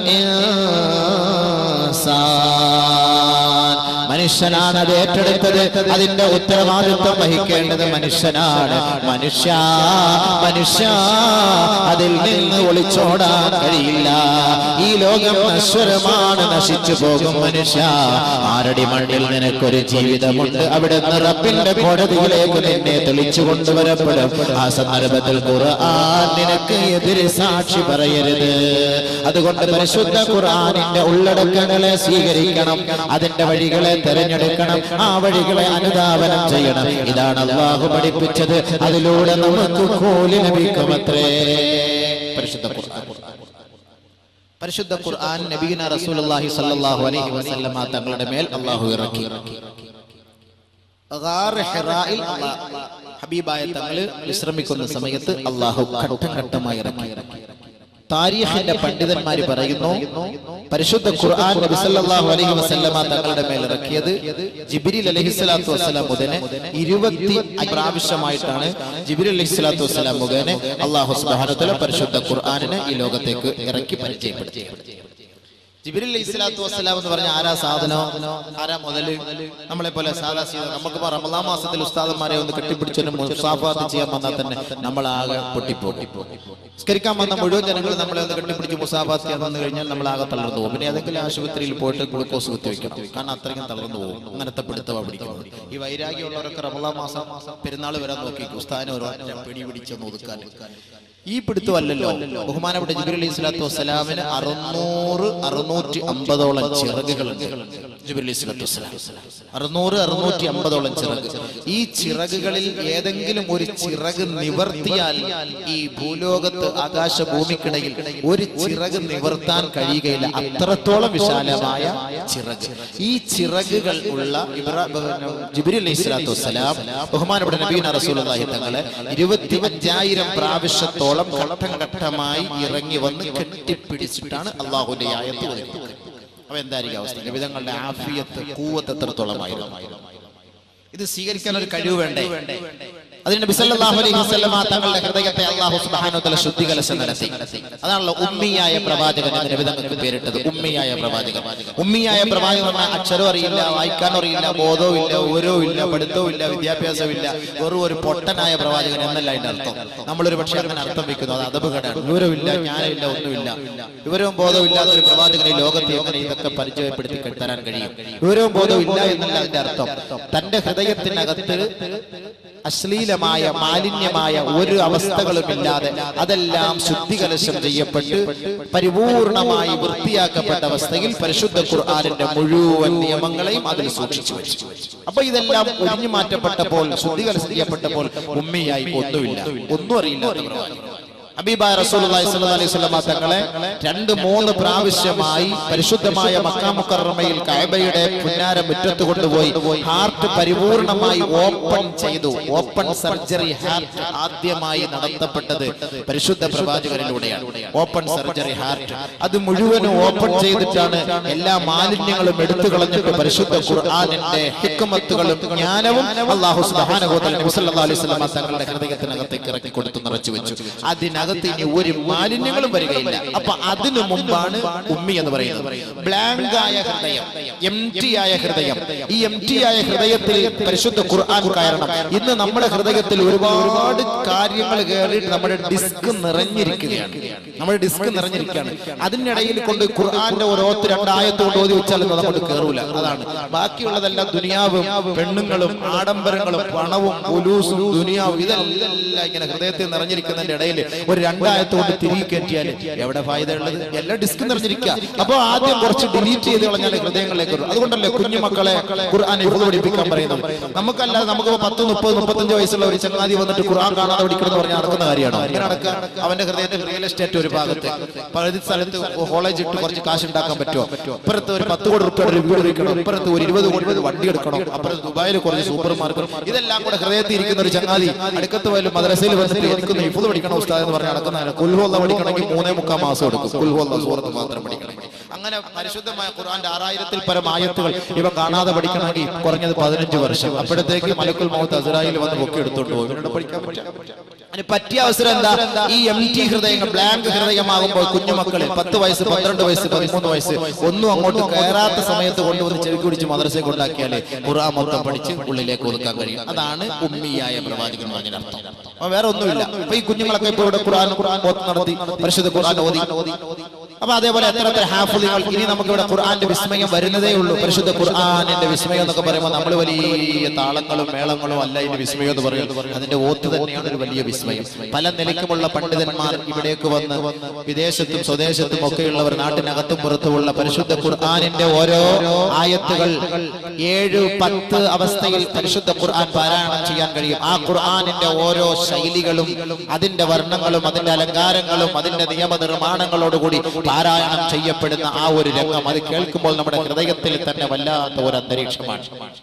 الإنسان മനുഷ്യനാണ് അത് ഏറ്റെടുത്തത് അതിന്റെ ഉത്തരവാദിത്വം വഹിക്കേണ്ടത് മനുഷ്യനാണ് മനുഷ്യ മനുഷ്യ അതിൽ നിന്ന് ഒളിച്ചോടാൻ കഴിയില്ല ഈ ലോകം നശ്വരമാണ് നശിച്ചു പോകും മനുഷ്യ ആരടി മണ്ണിൽ നിനക്കൊരു ജീവിതമുണ്ട് അവിടെ നിന്ന് റബ്ബിന്റെ കോടതിയിലേക്ക് നിന്നെ തെളിച്ചു കൊണ്ടുവരപ്പെടും ആ സന്ദർഭത്തിൽ ഖുർആൻ നിനക്ക് എതിര് സാക്ഷി പറയരുത് അതുകൊണ്ട് പരിശുദ്ധ ഖുർആനിന്റെ ഉള്ളടക്കങ്ങളെ സ്വീകരിക്കണം അതിന്റെ വഴികളെ തെരഞ്ഞെടുക്കണം ആ വഴികളെ അനുധാവനം ചെയ്യണം ഇതാണ് അള്ളാഹു പഠിപ്പിച്ചത് അതിലൂടെ നമുക്ക് കൂലി ലഭിക്കുമത്രേ പരിശുദ്ധ ഖുർആൻ പരിശുദ്ധ ഖുർആൻ നബീന റസൂലുള്ളാഹി സ്വല്ലല്ലാഹു അലൈഹി വസല്ലമ തങ്ങളുടെ മേൽ അള്ളാഹു ഇറക്കി ഗാർ ഹിറായിൽ അല്ലാ- ഹബീബായ തങ്ങള് വിശ്രമിക്കുന്ന സമയത്ത് അള്ളാഹു ഘട്ടം ഘട്ടമായി ഇറക്കി താരീഖിന്റെ പണ്ഡിതന്മാര് പറയുന്നു പരിശുദ്ധ ഖുർആൻ നബി സല്ലല്ലാഹു അലൈഹി വസല്ലമ തങ്ങളുടെ മേൽ ഇറക്കിയത് ജിബ്രീൽ അലൈഹിസ്സലാത്തു വസ്സലാം മുതൽ ഇരുപത്തി പ്രാവശ്യമായിട്ടാണ് ജിബ്രീൽ അലൈഹിസ്സലാത്തു വസ്സലാം മുഖേന അള്ളാഹു സുബ്ഹാനഹു വ തആല പരിശുദ്ധ ഖുർആനിനെ ഈ ലോകത്തേക്ക് ഇറക്കി പരിചയപ്പെടുത്തി ജിബിരിൽ ഇസ്ലാത്തു വസ്സലാം എന്ന് പറഞ്ഞ ആരാ സാധനോ ആരാ മുതല് നമ്മളെ പോലെ സാധാ സീത നമുക്ക് ഇപ്പൊ റമദാൻ മാസത്തിൽ ഉസ്താദന്മാരെ ഒന്ന് കെട്ടിപ്പിടിച്ചൊരു മുസാഫാത്ത് ചെയ്യാൻ വന്നാൽ തന്നെ നമ്മൾ ആകെ പൊട്ടിപ്പോകും സ്കരിക്കാൻ വന്ന മുഴുവൻ ജനങ്ങൾ നമ്മളെ ഒന്ന് കെട്ടിപ്പിടിച്ച് മുസാഫാത്ത് ചെയ്യാൻ വന്നു കഴിഞ്ഞാൽ നമ്മൾ ആകെ തളർന്നു പോകും പിന്നെ ഏതെങ്കിലും ആശുപത്രിയിൽ പോയിട്ട് ഗ്ലൂക്കോസ് കുത്തിവെക്കണം കാരണം അത്രയ്ക്കും തളർന്നു പോകും അങ്ങനത്തെ പിടുത്തവ പിടിക്കുന്നത് ഈ വൈരാഗ്യമുള്ളവരൊക്കെ റമദാൻ മാസം പെരുന്നാൾ വരാൻ നോക്കി ഉസ്താദിനെ ഒരു ഒറ്റ പിടി പിടിച്ചൊന്ന് ഒതുക്കാൻ ഈ പിടുത്തമല്ലല്ലോ ബഹുമാനപ്പെട്ട ജിബിർ അലൈഹി സ്വലാത്തു വസ്സലാമിന് അറുന്നൂറ് അറുന്നൂറ്റി അമ്പതോളം ചിറകുകളുണ്ട് ജിബിർ അലൈഹി സ്വലാത്തു വസ്സലാം അറുന്നൂറ് അറുന്നൂറ്റി അമ്പതോളം ചിറക് ഈ ചിറകുകളിൽ ഏതെങ്കിലും ഒരു ചിറക് നിവർത്തിയാൽ ഈ ഭൂലോകത്ത് ആകാശ ഭൂമിക്കിടയിൽ ഒരു ചിറക് നിവർത്താൻ കഴിയുകയില്ല അത്രത്തോളം വിശാലമായ ചിറക് ഈ ചിറകുകൾ ഉള്ള ഇബ്രാ- ജിബ്രീൽ അലൈഹി സ്വലാത്തു വസ്സലാം ബഹുമാനപ്പെട്ട നബീന റസൂലുള്ളാഹി തങ്ങളെ ഇരുപത്തി അഞ്ചായിരം പ്രാവശ്യത്തോളം ഘട്ടം ഘട്ടമായി ഇറങ്ങി വന്ന് കെട്ടിപ്പിടിച്ചിട്ടാണ് അള്ളാഹുന്റെ ആയത്ത് ഓതുന്നത് അപ്പൊ എന്തായിരിക്കും അവസ്ഥ നിബിധങ്ങളുടെ ആഫിയത്ത് കൂവത്ത് എത്രത്തോളമായിരുന്നു ഇത് സ്വീകരിക്കാൻ ഒരു കഴിവ് വേണ്ടേ അതിന് നബി സല്ലല്ലാഹു അലൈഹി വസല്ലമ തങ്ങളുടെ ഹൃദയത്തെ അല്ലാഹു സുബ്ഹാനഹു വതആല ശുദ്ധീകരണം നടത്തി അതാണല്ലോ ഉമ്മിയായ പ്രവാചകൻ എന്ന് നബി തങ്ങൾക്ക് പേരിട്ടത് ഉമ്മിയായ പ്രവാചകൻ ഉമ്മിയായ പ്രവാചകൻ എന്ന് പറഞ്ഞാൽ അക്ഷരം അറിയില്ല വായിക്കാനും അറിയില്ല ബോധവും ഇല്ല ഓരവും ഇല്ല പഠിത്തവും ഇല്ല വിദ്യാഭ്യാസവും ഇല്ല വെറും ഒരു പൊട്ടനായ പ്രവാചകൻ എന്നല്ല അതിന്റെ അർത്ഥം നമ്മളൊരു പക്ഷേ അങ്ങനെ അർത്ഥം വെക്കുന്നു അത് അതപകടമാണ് വിവരമില്ല ജ്ഞാനമില്ല ഒന്നുമില്ല വിവരവും ബോധവും ഇല്ലാത്ത ഒരു പ്രവാചകനെ ഈ ലോകത്തെ എങ്ങനെ ഇതൊക്കെ പരിചയപ്പെടുത്തി തരാൻ കഴിയും വിവരവും ബോധവും ഇല്ല എന്നല്ല അതിന്റെ അർത്ഥം തന്റെ ഹൃദയത്തിനകത്ത് അശ്ലീലമായ മാലിന്യമായ ഒരു അവസ്ഥകളുമില്ലാതെ അതെല്ലാം ശുദ്ധികലശം ചെയ്യപ്പെട്ട് പരിപൂർണമായി വൃത്തിയാക്കപ്പെട്ട അവസ്ഥയിൽ പരിശുദ്ധ ഖുർആാനിന്റെ മുഴുവൻ നിയമങ്ങളെയും അതിൽ സൂക്ഷിച്ചു വെച്ചു അപ്പൊ ഇതെല്ലാം ഒഴിഞ്ഞു മാറ്റപ്പെട്ടപ്പോൾ ശുദ്ധികലശം ചെയ്യപ്പെട്ടപ്പോൾ ഉമ്മയായി ഒന്നുമില്ല ഒന്നും അറിയില്ലാത്ത പ്രവാചകൻ ഹബീബായ റസൂലുള്ളാഹി സ്വല്ലല്ലാഹു അലൈഹി വസല്ലമ തങ്ങളെ രണ്ട് മൂന്ന് പ്രാവശ്യമായി പരിശുദ്ധമായ മക്കാ മുക്കറമയിൽ കഅബയുടെ പുന്നാര മുറ്റത്ത് കൊണ്ടുപോയി ഹാർട്ട് പരിപൂർണമായി ഓപ്പൺ ചെയ്തു ഓപ്പൺ സർജറി ഹാർട്ട് ആദ്യമായി നടത്തപ്പെട്ടത് പരിശുദ്ധ പ്രവാചകരിലൂടെയാണ് ഓപ്പൺ സർജറി ഹാർട്ട് അത് മുഴുവനും ഓപ്പൺ ചെയ്തിട്ടാണ് എല്ലാ മാലിന്യങ്ങളും എടുത്തു കളഞ്ഞിട്ട് പരിശുദ്ധ ഖുർആനിന്റെ ഹിക്മത്തുകളും ജ്ഞാനവും അല്ലാഹു സുബ്ഹാനഹു വ തആല നബി സല്ലല്ലാഹു അലൈഹി വസല്ലമ തങ്ങളുടെ ഹൃദയത്തിനകത്തേക്ക് ഇറക്കി കൊടുത്തു നിറച്ചു വെച്ചു അതിനകത്ത് ഇനി ഒരു മാലിന്യങ്ങളും വരികയില്ല അപ്പൊ അതിനു മുമ്പാണ് ഉമ്മി എന്ന് പറയുന്നത് ബ്ലാങ്ക് ആയ ഹൃദയം എം ടി ആയ ഹൃദയം ഈ എം ടി ആയ ഹൃദയത്തിൽ പരിശുദ്ധ ഖുർആൻ കാരണം ഇന്ന് നമ്മുടെ ഹൃദയത്തിൽ ഒരുപാട് കാര്യങ്ങൾ കയറിയിട്ട് നമ്മുടെ ഡിസ്ക് നിറഞ്ഞിരിക്കുകയാണ് നമ്മുടെ ഡിസ്ക് നിറഞ്ഞിരിക്കുകയാണ് അതിനിടയിൽ കൊണ്ട് ഖുർആന്റെ ഓരോത്ത് രണ്ടായത്ത് കൊണ്ട് ഓതി വെച്ചാൽ നമുക്ക് കയറൂല അതാണ് ബാക്കിയുള്ളതെല്ലാം ദുനിയാവും പെണ്ണുങ്ങളും ആഡംബരങ്ങളും പണവും പുലൂസും ദുനിയാവും ഇതെല്ലാം ഇങ്ങനെ ഹൃദയത്തിൽ നിറഞ്ഞിരിക്കുന്നതിന്റെ ഇടയിൽ ഒരു രണ്ടായത്ത് കൊണ്ട് തിരികെ കയറ്റിയാൽ എവിടെ ഫായത ഉള്ളത് എല്ലാം ഡിസ്ക് നിറഞ്ഞിരിക്കുക അപ്പൊ ആദ്യം കുറച്ച് ഡിലീറ്റ് ചെയ്ത് കളഞ്ഞാൽ ഹൃദയങ്ങളിലേക്ക് വരും അതുകൊണ്ടല്ലേ കുഞ്ഞു മക്കളെ ഖുർആൻ ഇഫ്ള് പഠിപ്പിക്കാൻ പറയുന്നത് നമുക്കല്ലാതെ നമുക്ക് പത്ത് മുപ്പത് മുപ്പത്തഞ്ച് വയസ്സുള്ള ഒരു ചങ്ങാതി വന്നിട്ട് ഖുർആൻ കാണാതെ പഠിക്കണം എന്ന് പറഞ്ഞാൽ നടക്കുന്ന കാര്യമാണോ ഇങ്ങനെ നടക്കുക അവന്റെ ഹൃദയത്തിൽ റിയൽ എസ്റ്റേറ്റ് ഒരു ഭാഗത്ത് പകുതി സ്ഥലത്ത് കോളേജ് ഇട്ട് കുറച്ച് കാശ് ഉണ്ടാക്കാൻ പറ്റുമോ ഇപ്പുറത്ത് ഒരു പത്ത് കോടി റുപ്യ ഒരു വീട് വെക്കണം ഇപ്പുറത്ത് ഒരു ഇരുപത് കോടി രൂപ വണ്ടി എടുക്കണം അപ്പുറത്ത് ദുബായിൽ കുറച്ച് സൂപ്പർ മാർക്കറ്റ് ഇതെല്ലാം കൂടെ ഹൃദയത്തിൽ ഇരിക്കുന്ന ഒരു ചങ്ങാതി അടുക്കത്ത് പോയാലും മദ്രസയിൽ വന്നിട്ട് എനിക്കൊന്ന് ഇഫുദ് പഠിക്കണം ഉസ്താദ് എന്ന് പറഞ്ഞ് നടക്കുന്നതാണ് കുൽഹോല്ല പഠിക്കണമെങ്കിൽ മൂന്നേ മുക്കാൽ മാസം എടുക്കും കുൽഹോല്ല സൂറത്ത് മാത്രം പഠിക്കണമെങ്കിൽ അങ്ങനെ പരിശുദ്ധമായ ഖുർആന്റെ ആറായിരത്തിൽ പരം ആയത്തുകൾ ഇവ കാണാതെ പഠിക്കണമെങ്കിൽ കുറഞ്ഞത് പതിനഞ്ച് വർഷം അപ്പോഴത്തേക്ക് മലക്കുൽ മൗത്ത് അസുരായിൽ വന്ന് പൊക്കി എടുത്തോണ്ട് പോകും ഇവനോട് പഠിക്കാൻ പറ്റുക അതിന് പറ്റിയ അവസരം എന്താ ഈ എം ടി ഹൃദയങ്ങൾ ബ്ലാങ്ക് ഹൃദയമാകുമ്പോൾ കുഞ്ഞുമക്കളെ പത്ത് വയസ്സ് പന്ത്രണ്ട് വയസ്സ് പതിമൂന്ന് വയസ്സ് ഒന്നും അങ്ങോട്ട് കയറാത്ത സമയത്ത് കൊണ്ടുവന്ന് ചെവി കുടിച്ച് മദ്രസയെ കൊണ്ടാക്കിയാലേ ഖുർആൻ മൊത്തം പഠിച്ച് ഉള്ളിലേക്ക് ഒതുക്കാൻ കഴിയും അതാണ് ഉമ്മിയായ പ്രവാചകൻ എന്ന് പറഞ്ഞ അർത്ഥം അപ്പൊ വേറെ ഒന്നുമില്ല അപ്പൊ ഈ കുഞ്ഞുങ്ങളൊക്കെ ഇപ്പോൾ ഇവിടെ ഖുർആൻ ഖുർആൻ ഓത്ത് നടത്തി പരിശുദ്ധ ഖുർആൻ ഓതി അപ്പൊ അതേപോലെ എത്ര എത്ര ഹാഫുദികൾ ഇനി നമുക്ക് ഇവിടെ ഖുർആന്റെ വിസ്മയം വരുന്നതേ ഉള്ളൂ പരിശുദ്ധ ഖുർആനിന്റെ വിസ്മയം എന്നൊക്കെ പറയുമ്പോൾ നമ്മൾ വലിയ താളങ്ങളും മേളങ്ങളും അല്ല ഇതിന്റെ വിസ്മയം എന്ന് പറയുന്നത് അതിന്റെ ഓത്ത് തന്നെയാണ് ഒരു വലിയ വിസ്മയം പല നിലയ്ക്കുമുള്ള പണ്ഡിതന്മാർ ഇവിടേക്ക് വന്ന് വിദേശത്തും സ്വദേശത്തും ഒക്കെയുള്ളവർ നാട്ടിനകത്തും പുറത്തുമുള്ള പരിശുദ്ധ ഖുർആനിന്റെ ഓരോ ആയത്തുകൾ ഏഴ് പത്ത് അവസ്ഥയിൽ പരിശുദ്ധ ഖുർആൻ പാരായണം ചെയ്യാൻ കഴിയും ആ ഖുർആനിന്റെ ഓരോ ശൈലികളും അതിന്റെ വർണ്ണങ്ങളും അതിന്റെ അലങ്കാരങ്ങളും അതിന്റെ നിയമനിർമ്മാണങ്ങളോടുകൂടി പാരായണം ചെയ്യപ്പെടുന്ന ആ ഒരു രംഗം അത് കേൾക്കുമ്പോൾ നമ്മുടെ ഹൃദയത്തിൽ തന്നെ വല്ലാത്ത ഒരു അന്തരീക്ഷമാണ്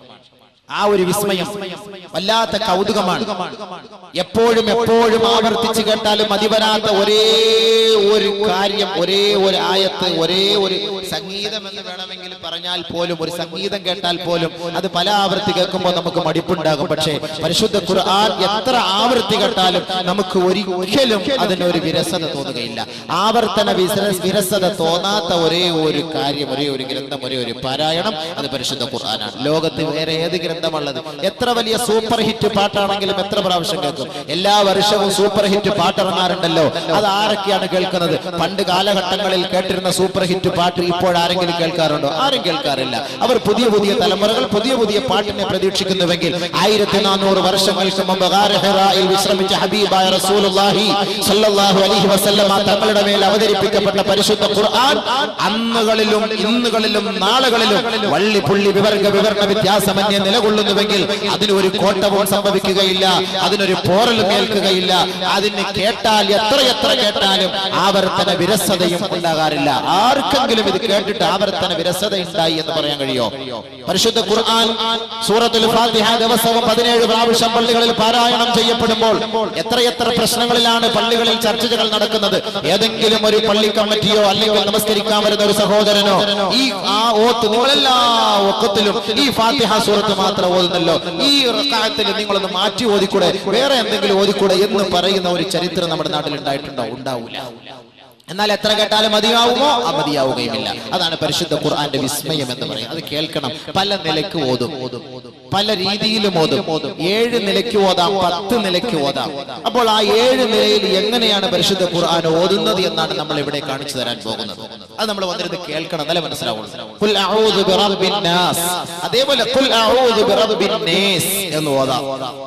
ആ ഒരു വിസ്മയം വല്ലാത്ത കൗതുകമാണ് എപ്പോഴും എപ്പോഴും ആവർത്തിച്ച് കേട്ടാലും മതിവരാത്ത ഒരേ ഒരു കാര്യം ഒരേ ഒരു ആയത്ത് ഒരേ ഒരു സംഗീതം എന്ന് വേണമെങ്കിൽ പറഞ്ഞാൽ പോലും ഒരു സംഗീതം കേട്ടാൽ പോലും അത് പല ആവർത്തി കേൾക്കുമ്പോൾ നമുക്ക് മടിപ്പുണ്ടാകും പക്ഷേ പരിശുദ്ധ ഖുർആൻ എത്ര ആവർത്തി കേട്ടാലും നമുക്ക് ഒരിക്കലും അതിനൊരു വിരസത തോന്നുകയില്ല ആവർത്തന വിസര- വിരസത തോന്നാത്ത ഒരേ ഒരു കാര്യം ഒരേ ഒരു ഗ്രന്ഥം ഒരേ ഒരു പാരായണം അത് പരിശുദ്ധ ഖുർആനാണ് ലോകത്ത് വേറെ ഏത് ഗ്രന്ഥമുള്ളത് എത്ര വലിയ സൂപ്പർ ഹിറ്റ് പാട്ടാണെങ്കിലും എത്ര പ്രാവശ്യം കേൾക്കും എല്ലാ വർഷവും സൂപ്പർ ഹിറ്റ് പാട്ടിറങ്ങാറുണ്ടല്ലോ അത് ആരൊക്കെയാണ് കേൾക്കുന്നത് പണ്ട് കാലഘട്ടങ്ങളിൽ കേട്ടിരുന്ന സൂപ്പർ ഹിറ്റ് പാട്ട് ഇപ്പോഴാരെങ്കിലും കേൾക്കാറുണ്ടോ ആരും കേൾക്കാറില്ല അവർ പുതിയ പുതിയ തലമുറകൾ പുതിയ പുതിയ പാട്ടിനെ പ്രതീക്ഷിക്കുന്നുവെങ്കിൽ ആയിരത്തി നാനൂറ് വർഷങ്ങൾക്ക് മുമ്പ് ഗാർ ഹിറായിൽ വിശ്രമിച്ച ഹബീബായ റസൂലുള്ളാഹി സ്വല്ലല്ലാഹു അലൈഹി വസല്ലമ തങ്ങളുടെ മേൽ അവതരിപ്പിക്കപ്പെട്ട പരിശുദ്ധ ഖുർആൻ അന്നുകളിലും ഇന്നുകളിലും നാളുകളിലും വള്ളി പുള്ളി വിവർഗ വിവരണ വ്യത്യാസമന്യേ നിലകൊള്ളുന്നുവെങ്കിൽ അതിനൊരു കോട്ടവും സംഭവിക്കുകയില്ല അതിനൊരു പോറലും ഏൽക്കുകയില്ല അതിന് കേട്ടാൽ എത്രയെത്ര കേട്ടാലും ആവർത്തന വിരസതയും ഉണ്ടാകാറില്ല ആർക്കെങ്കിലും ഇത് കേട്ടിട്ട് ആവർത്തന വിരസത ഉണ്ടായി എന്ന് പറയാൻ കഴിയോ പരിശുദ്ധ ഖുർആൻ സൂറത്തുൽ ഫാത്തിഹ ദിവസവും പതിനേഴ് പ്രാവശ്യം പള്ളികളിൽ പാരായണം ചെയ്യപ്പെടുമ്പോൾ എത്രയെത്ര പ്രശ്നങ്ങളിലാണ് പള്ളികളിൽ ചർച്ചകൾ നടക്കുന്നത് ഏതെങ്കിലും ഒരു പള്ളി കമ്മിറ്റിയോ അല്ലെങ്കിൽ നമസ്കരിക്കാൻ വരുന്ന ഒരു സഹോദരനോ ഈ ആ ഓത്ത് നിങ്ങളെല്ലാ ഒക്കത്തിലും ഈ ഫാത്തിഹ സൂറത്ത് മാത്രം ഓതുന്നല്ലോ ഈ റക്കായത്തിൽ നിങ്ങളൊന്ന് മാറ്റി ഓതിക്കൂടെ വേറെ എന്തെങ്കിലും ഓതിക്കൂടെ എന്ന് പറയുന്ന ഒരു ചരിത്രം നമ്മുടെ നാട്ടിൽ ഉണ്ടായിട്ടുണ്ടോ ഉണ്ടാവൂല എന്നാൽ എത്ര കേട്ടാലും മതിയാവുമോ ആ മതിയാവുകയുമില്ല അതാണ് പരിശുദ്ധ ഖുർആന്റെ വിസ്മയം എന്ന് പറയും അത് കേൾക്കണം പല നിലയ്ക്ക് ഓതും പല രീതിയിലും ഓതും ഏഴ് നിലയ്ക്ക് ഓതാം പത്ത് നിലയ്ക്ക് ഓതാം അപ്പോൾ ആ ഏഴ് നിലയിൽ എങ്ങനെയാണ് പരിശുദ്ധ ഖുർആൻ ഓതുന്നത് എന്നാണ് നമ്മൾ ഇവിടെ കാണിച്ചു തരാൻ പോകുന്നത് അത് നമ്മൾ വന്നിരുന്ന് കേൾക്കണം എന്നാലേ മനസ്സിലാവുള്ളൂ ഖുൽ അഊദു ബിറബ്ബിൻ നാസ് അതേപോലെ ഖുൽ അഊദു ബിറബ്ബിൻ നാസ് എന്ന് ഓതാം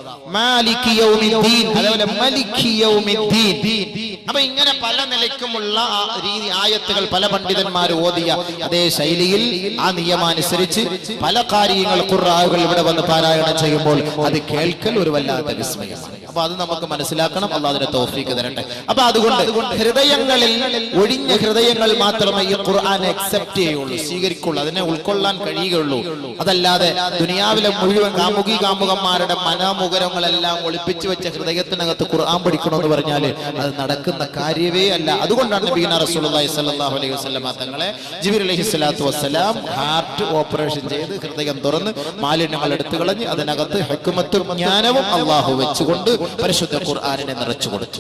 മാലികി യൗമിദ്ദീൻ അതേപോലെ മലികി യൗമിദ്ദീൻ അപ്പൊ ഇങ്ങനെ പല നിലയ്ക്കുമുള്ള ആ രീതി ആയത്തുകൾ പല പണ്ഡിതന്മാർ ഓതിയ അതേ ശൈലിയിൽ ആ നിയമാനുസരിച്ച് പല കാര്യങ്ങൾ ഖുർആകൾ ഇവിടെ വന്ന് പാരായണം ചെയ്യുമ്പോൾ അത് കേൾക്കൽ ഒരു വല്ലാത്ത വിസ്മയമാണ് അപ്പൊ അത് നമുക്ക് മനസ്സിലാക്കണം അള്ളാഹ് അതിനെ തോഫീക്ക് തരട്ടെ അപ്പൊ അതുകൊണ്ട് ഹൃദയങ്ങളിൽ ഒഴിഞ്ഞ ഹൃദയങ്ങൾ മാത്രമേ ഈ ഖുർആൻ അക്സെപ്റ്റ് ചെയ്യുള്ളൂ സ്വീകരിക്കുള്ളൂ അതിനെ ഉൾക്കൊള്ളാൻ കഴിയുകയുള്ളൂ അതല്ലാതെ ദുനിയാവിലെ മുഴുവൻ കാമുകി കാമുകന്മാരുടെ മനമുഖരങ്ങളെല്ലാം ഒളിപ്പിച്ചു വെച്ച ഹൃദയത്തിനകത്ത് ഖുർആൻ പഠിക്കണമെന്ന് പറഞ്ഞാല് അത് നടക്കുന്ന കാര്യമേ അല്ല അതുകൊണ്ടാണ് നബീന റസൂലുള്ളാഹി സ്വല്ലല്ലാഹു അലൈഹി വസല്ലമ തങ്ങളെ ജിബിർ അലൈഹി സ്വലാത്തു വസ്സലാം ഹാർട്ട് ഓപ്പറേഷൻ ചെയ്ത് ഹൃദയം തുറന്ന് മാലിന്യങ്ങൾ എടുത്തു കളഞ്ഞ് അതിനകത്ത് ഹെക്കുമത്തും ജ്ഞാനവും അള്ളാഹു വെച്ചുകൊണ്ട് പരിശുദ്ധ ഖുർആനിനെ നിറച്ചു കൊടുത്തു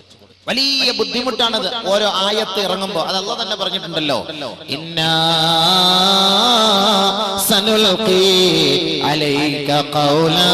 വലിയ ബുദ്ധിമുട്ടാണത് ഓരോ ആയത്ത് ഇറങ്ങുമ്പോ അത് അള്ളാഹ് തന്നെ പറഞ്ഞിട്ടുണ്ടല്ലോ ഇന്നാ സനുൽഖി അലൈക ഖൗലാ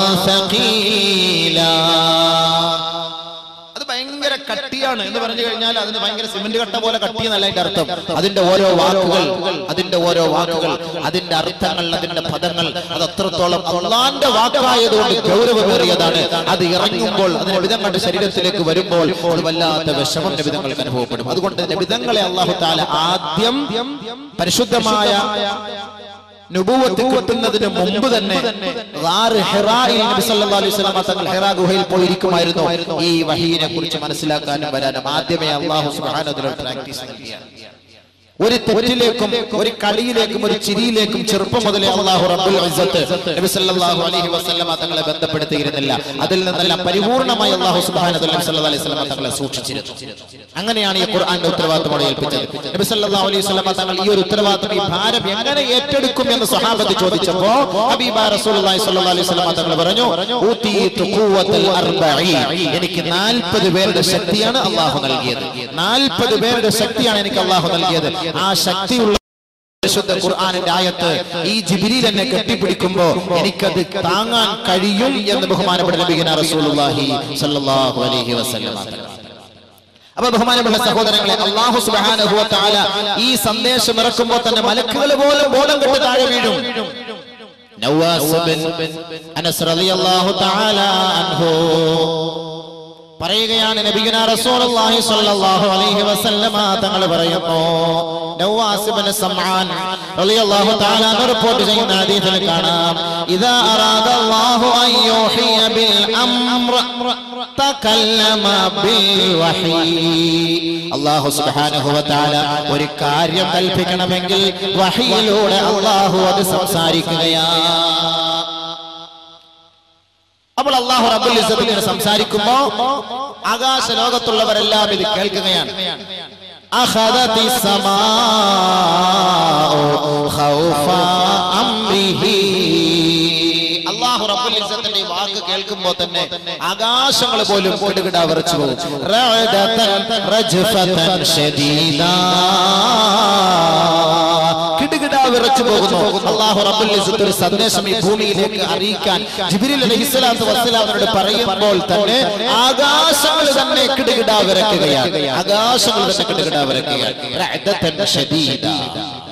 സഖീലാ അത് ഭയങ്കര കട്ടിയാണ് എന്ന് പറഞ്ഞു കഴിഞ്ഞാൽ അതിന് ഭയങ്കര സിമന്റ് കട്ട പോലെ കട്ടിയെന്നല്ല അതിന്റെ അർത്ഥം അതിന്റെ ഓരോ വാക്കുകൾ അതിന്റെ ഓരോ വാക്കുകൾ അതിന്റെ അർത്ഥങ്ങൾ അതിന്റെ പദങ്ങൾ അത് അത്രത്തോളം അള്ളാന്റെ വാക്കായതുകൊണ്ട് ഗൗരവമേറിയതാണ് അത് ഇറങ്ങുമ്പോൾ അതിന്റെ വിധങ്ങളുടെ ശരീരത്തിലേക്ക് വരുമ്പോൾ അത് വല്ലാത്ത വിഷമം നിബിധങ്ങൾക്ക് അനുഭവപ്പെടും അതുകൊണ്ട് നിബിധങ്ങളെ അള്ളാഹു താല ആദ്യം പരിശുദ്ധമായ നുബുവത്ത് കിട്ടുന്നതിന് മുമ്പ് തന്നെ ഗാറ് ഹിറായിൽ നബി സല്ലല്ലാഹു അലൈഹി വസല്ലം തങ്ങൾ ഹിറാ ഗുഹയിൽ പോയിരിക്കുമായിരുന്നു ഈ വഹീനെ കുറിച്ച് മനസ്സിലാക്കാനും വരാനും ആദ്യമേ അള്ളാഹു സുബ്ഹാനഹു വ തആല പ്രാക്ടീസ് നൽകിയാണ് ഒരു തെറ്റിലേക്കും ഒരു കളിയിലേക്കും ഒരു ചിരിയിലേക്കും ചെറുപ്പം മുതലേ അള്ളാഹു റബ്ബുൽ ഇസ്സത്ത് നബി സല്ലല്ലാഹു അലൈഹി വസല്ലമ തങ്ങളെ ബന്ധപ്പെടുത്തിയിരുന്നില്ല അതിൽ നിന്നെല്ലാം പരിപൂർണമായി അള്ളാഹു സുബ്ഹാനഹു വ തആല സല്ലല്ലാഹു അലൈഹി വസല്ലമ തങ്ങളെ സൂക്ഷിച്ചിരുന്നു അങ്ങനെയാണ് ഈ ഖുർആന്റെ ഉത്തരവാദിത്തം അവിടെ ഏൽപ്പിച്ചത് നബി സല്ലല്ലാഹു അലൈഹി വസല്ലമ തങ്ങൾ ഈ ഒരു ഉത്തരവാദിത്തം ഈ ഭാരം എങ്ങനെ ഏറ്റെടുക്കും എന്ന് സ്വഹാബത്ത് ചോദിച്ചപ്പോ ഹബീബ റസൂലുള്ളാഹി സ്വല്ലല്ലാഹു അലൈഹി വസല്ലമ തങ്ങൾ പറഞ്ഞു ഊതീതു ഖുവ്വത്തുൽ അർബഈൻ എനിക്ക് 40 പേരുടെ ശക്തിയാണ് അള്ളാഹു നൽകിയത് 40 പേരുടെ ശക്തിയാണ് എനിക്ക് അള്ളാഹു നൽകിയത് ആ ശക്തിയുള്ള പരിശുദ്ധ ഖുർആനിന്റെ ആയത്ത് ഈ ജിബിരിൽ എന്നെ കെട്ടിപ്പിടിക്കുമ്പോ എനിക്കത് താങ്ങാൻ കഴിയും എന്ന് ബഹുമാനപ്പെട്ട നബിഗന റസൂലുള്ളാഹി സ്വല്ലല്ലാഹു അലൈഹി വസല്ലം അപ്പൊ ബഹുമാനമുള്ള സഹോദരങ്ങളെ അള്ളാഹു സുബ്ഹാനഹു വ തആല ഈ സന്ദേശം ഇറക്കുമ്പോൾ തന്നെ മലക്കുകൾ പോലും ബോധം കെട്ട് താഴെ വീഴും നവാസ് ബിൻ അനസ് റളിയല്ലാഹു തആല അൻഹു പറയുകയാണ് നബിഗുന റസൂലുള്ളാഹി സ്വല്ലല്ലാഹു അലൈഹി വസല്ലമ തങ്ങൾ പറയുന്നു നവാസ് ഇബ്നു സമആൻ റളിയല്ലാഹു തആല റിപ്പോർട്ട് ചെയ്യുന്ന ഹദീസിൽ കാണാം ഇദാ അറാദ അല്ലാഹു അൻ യൂഹിയ ബിൽ അംറ തകല്ലമ ബിൽ വഹീ അല്ലാഹു സുബ്ഹാനഹു വ തആല ഒരു കാര്യം കൽപ്പിക്കണമെങ്കിൽ വഹിയിലൂടെ അല്ലാഹു അത് സംസാരിക്കുകയാണ് അപ്പോൾ അള്ളാഹു റബ്ബുൽ ഇസ്സത്ത് ഇങ്ങനെ സംസാരിക്കുമ്പോ ആകാശ ലോകത്തുള്ളവരെല്ലാം ഇത് കേൾക്കുകയാണ് أخذت السماء خوف أمره അള്ളാഹു റബ്ബുൽ ഇസ്സത്തിന്റെ ഈ വാക്ക് കേൾക്കുമ്പോൾ തന്നെ ആകാശങ്ങൾ പോലും കിടുകിട വിറച്ചു പോകും റഅദതൻ റജ്ഫതൻ ശദീദാ കിടുകിട വിറച്ചു പോകുന്നു അള്ളാഹു റബ്ബുൽ ഇസ്സത്ത് ഒരു സന്ദേശം ഈ ഭൂമിയിലേക്ക് അറിയിക്കാൻ ജിബ്രീൽ അലൈഹിസ്സലാത്തു വസ്സലാമിനോട് പറയുമ്പോൾ തന്നെ ആകാശങ്ങൾ തന്നെ കിടുകിടാ വിറക്കുകയാണ് ആകാശങ്ങൾ തന്നെ കിടുകിടാ വിറക്കുകയാണ് റഅദത്തൻ ശദീദ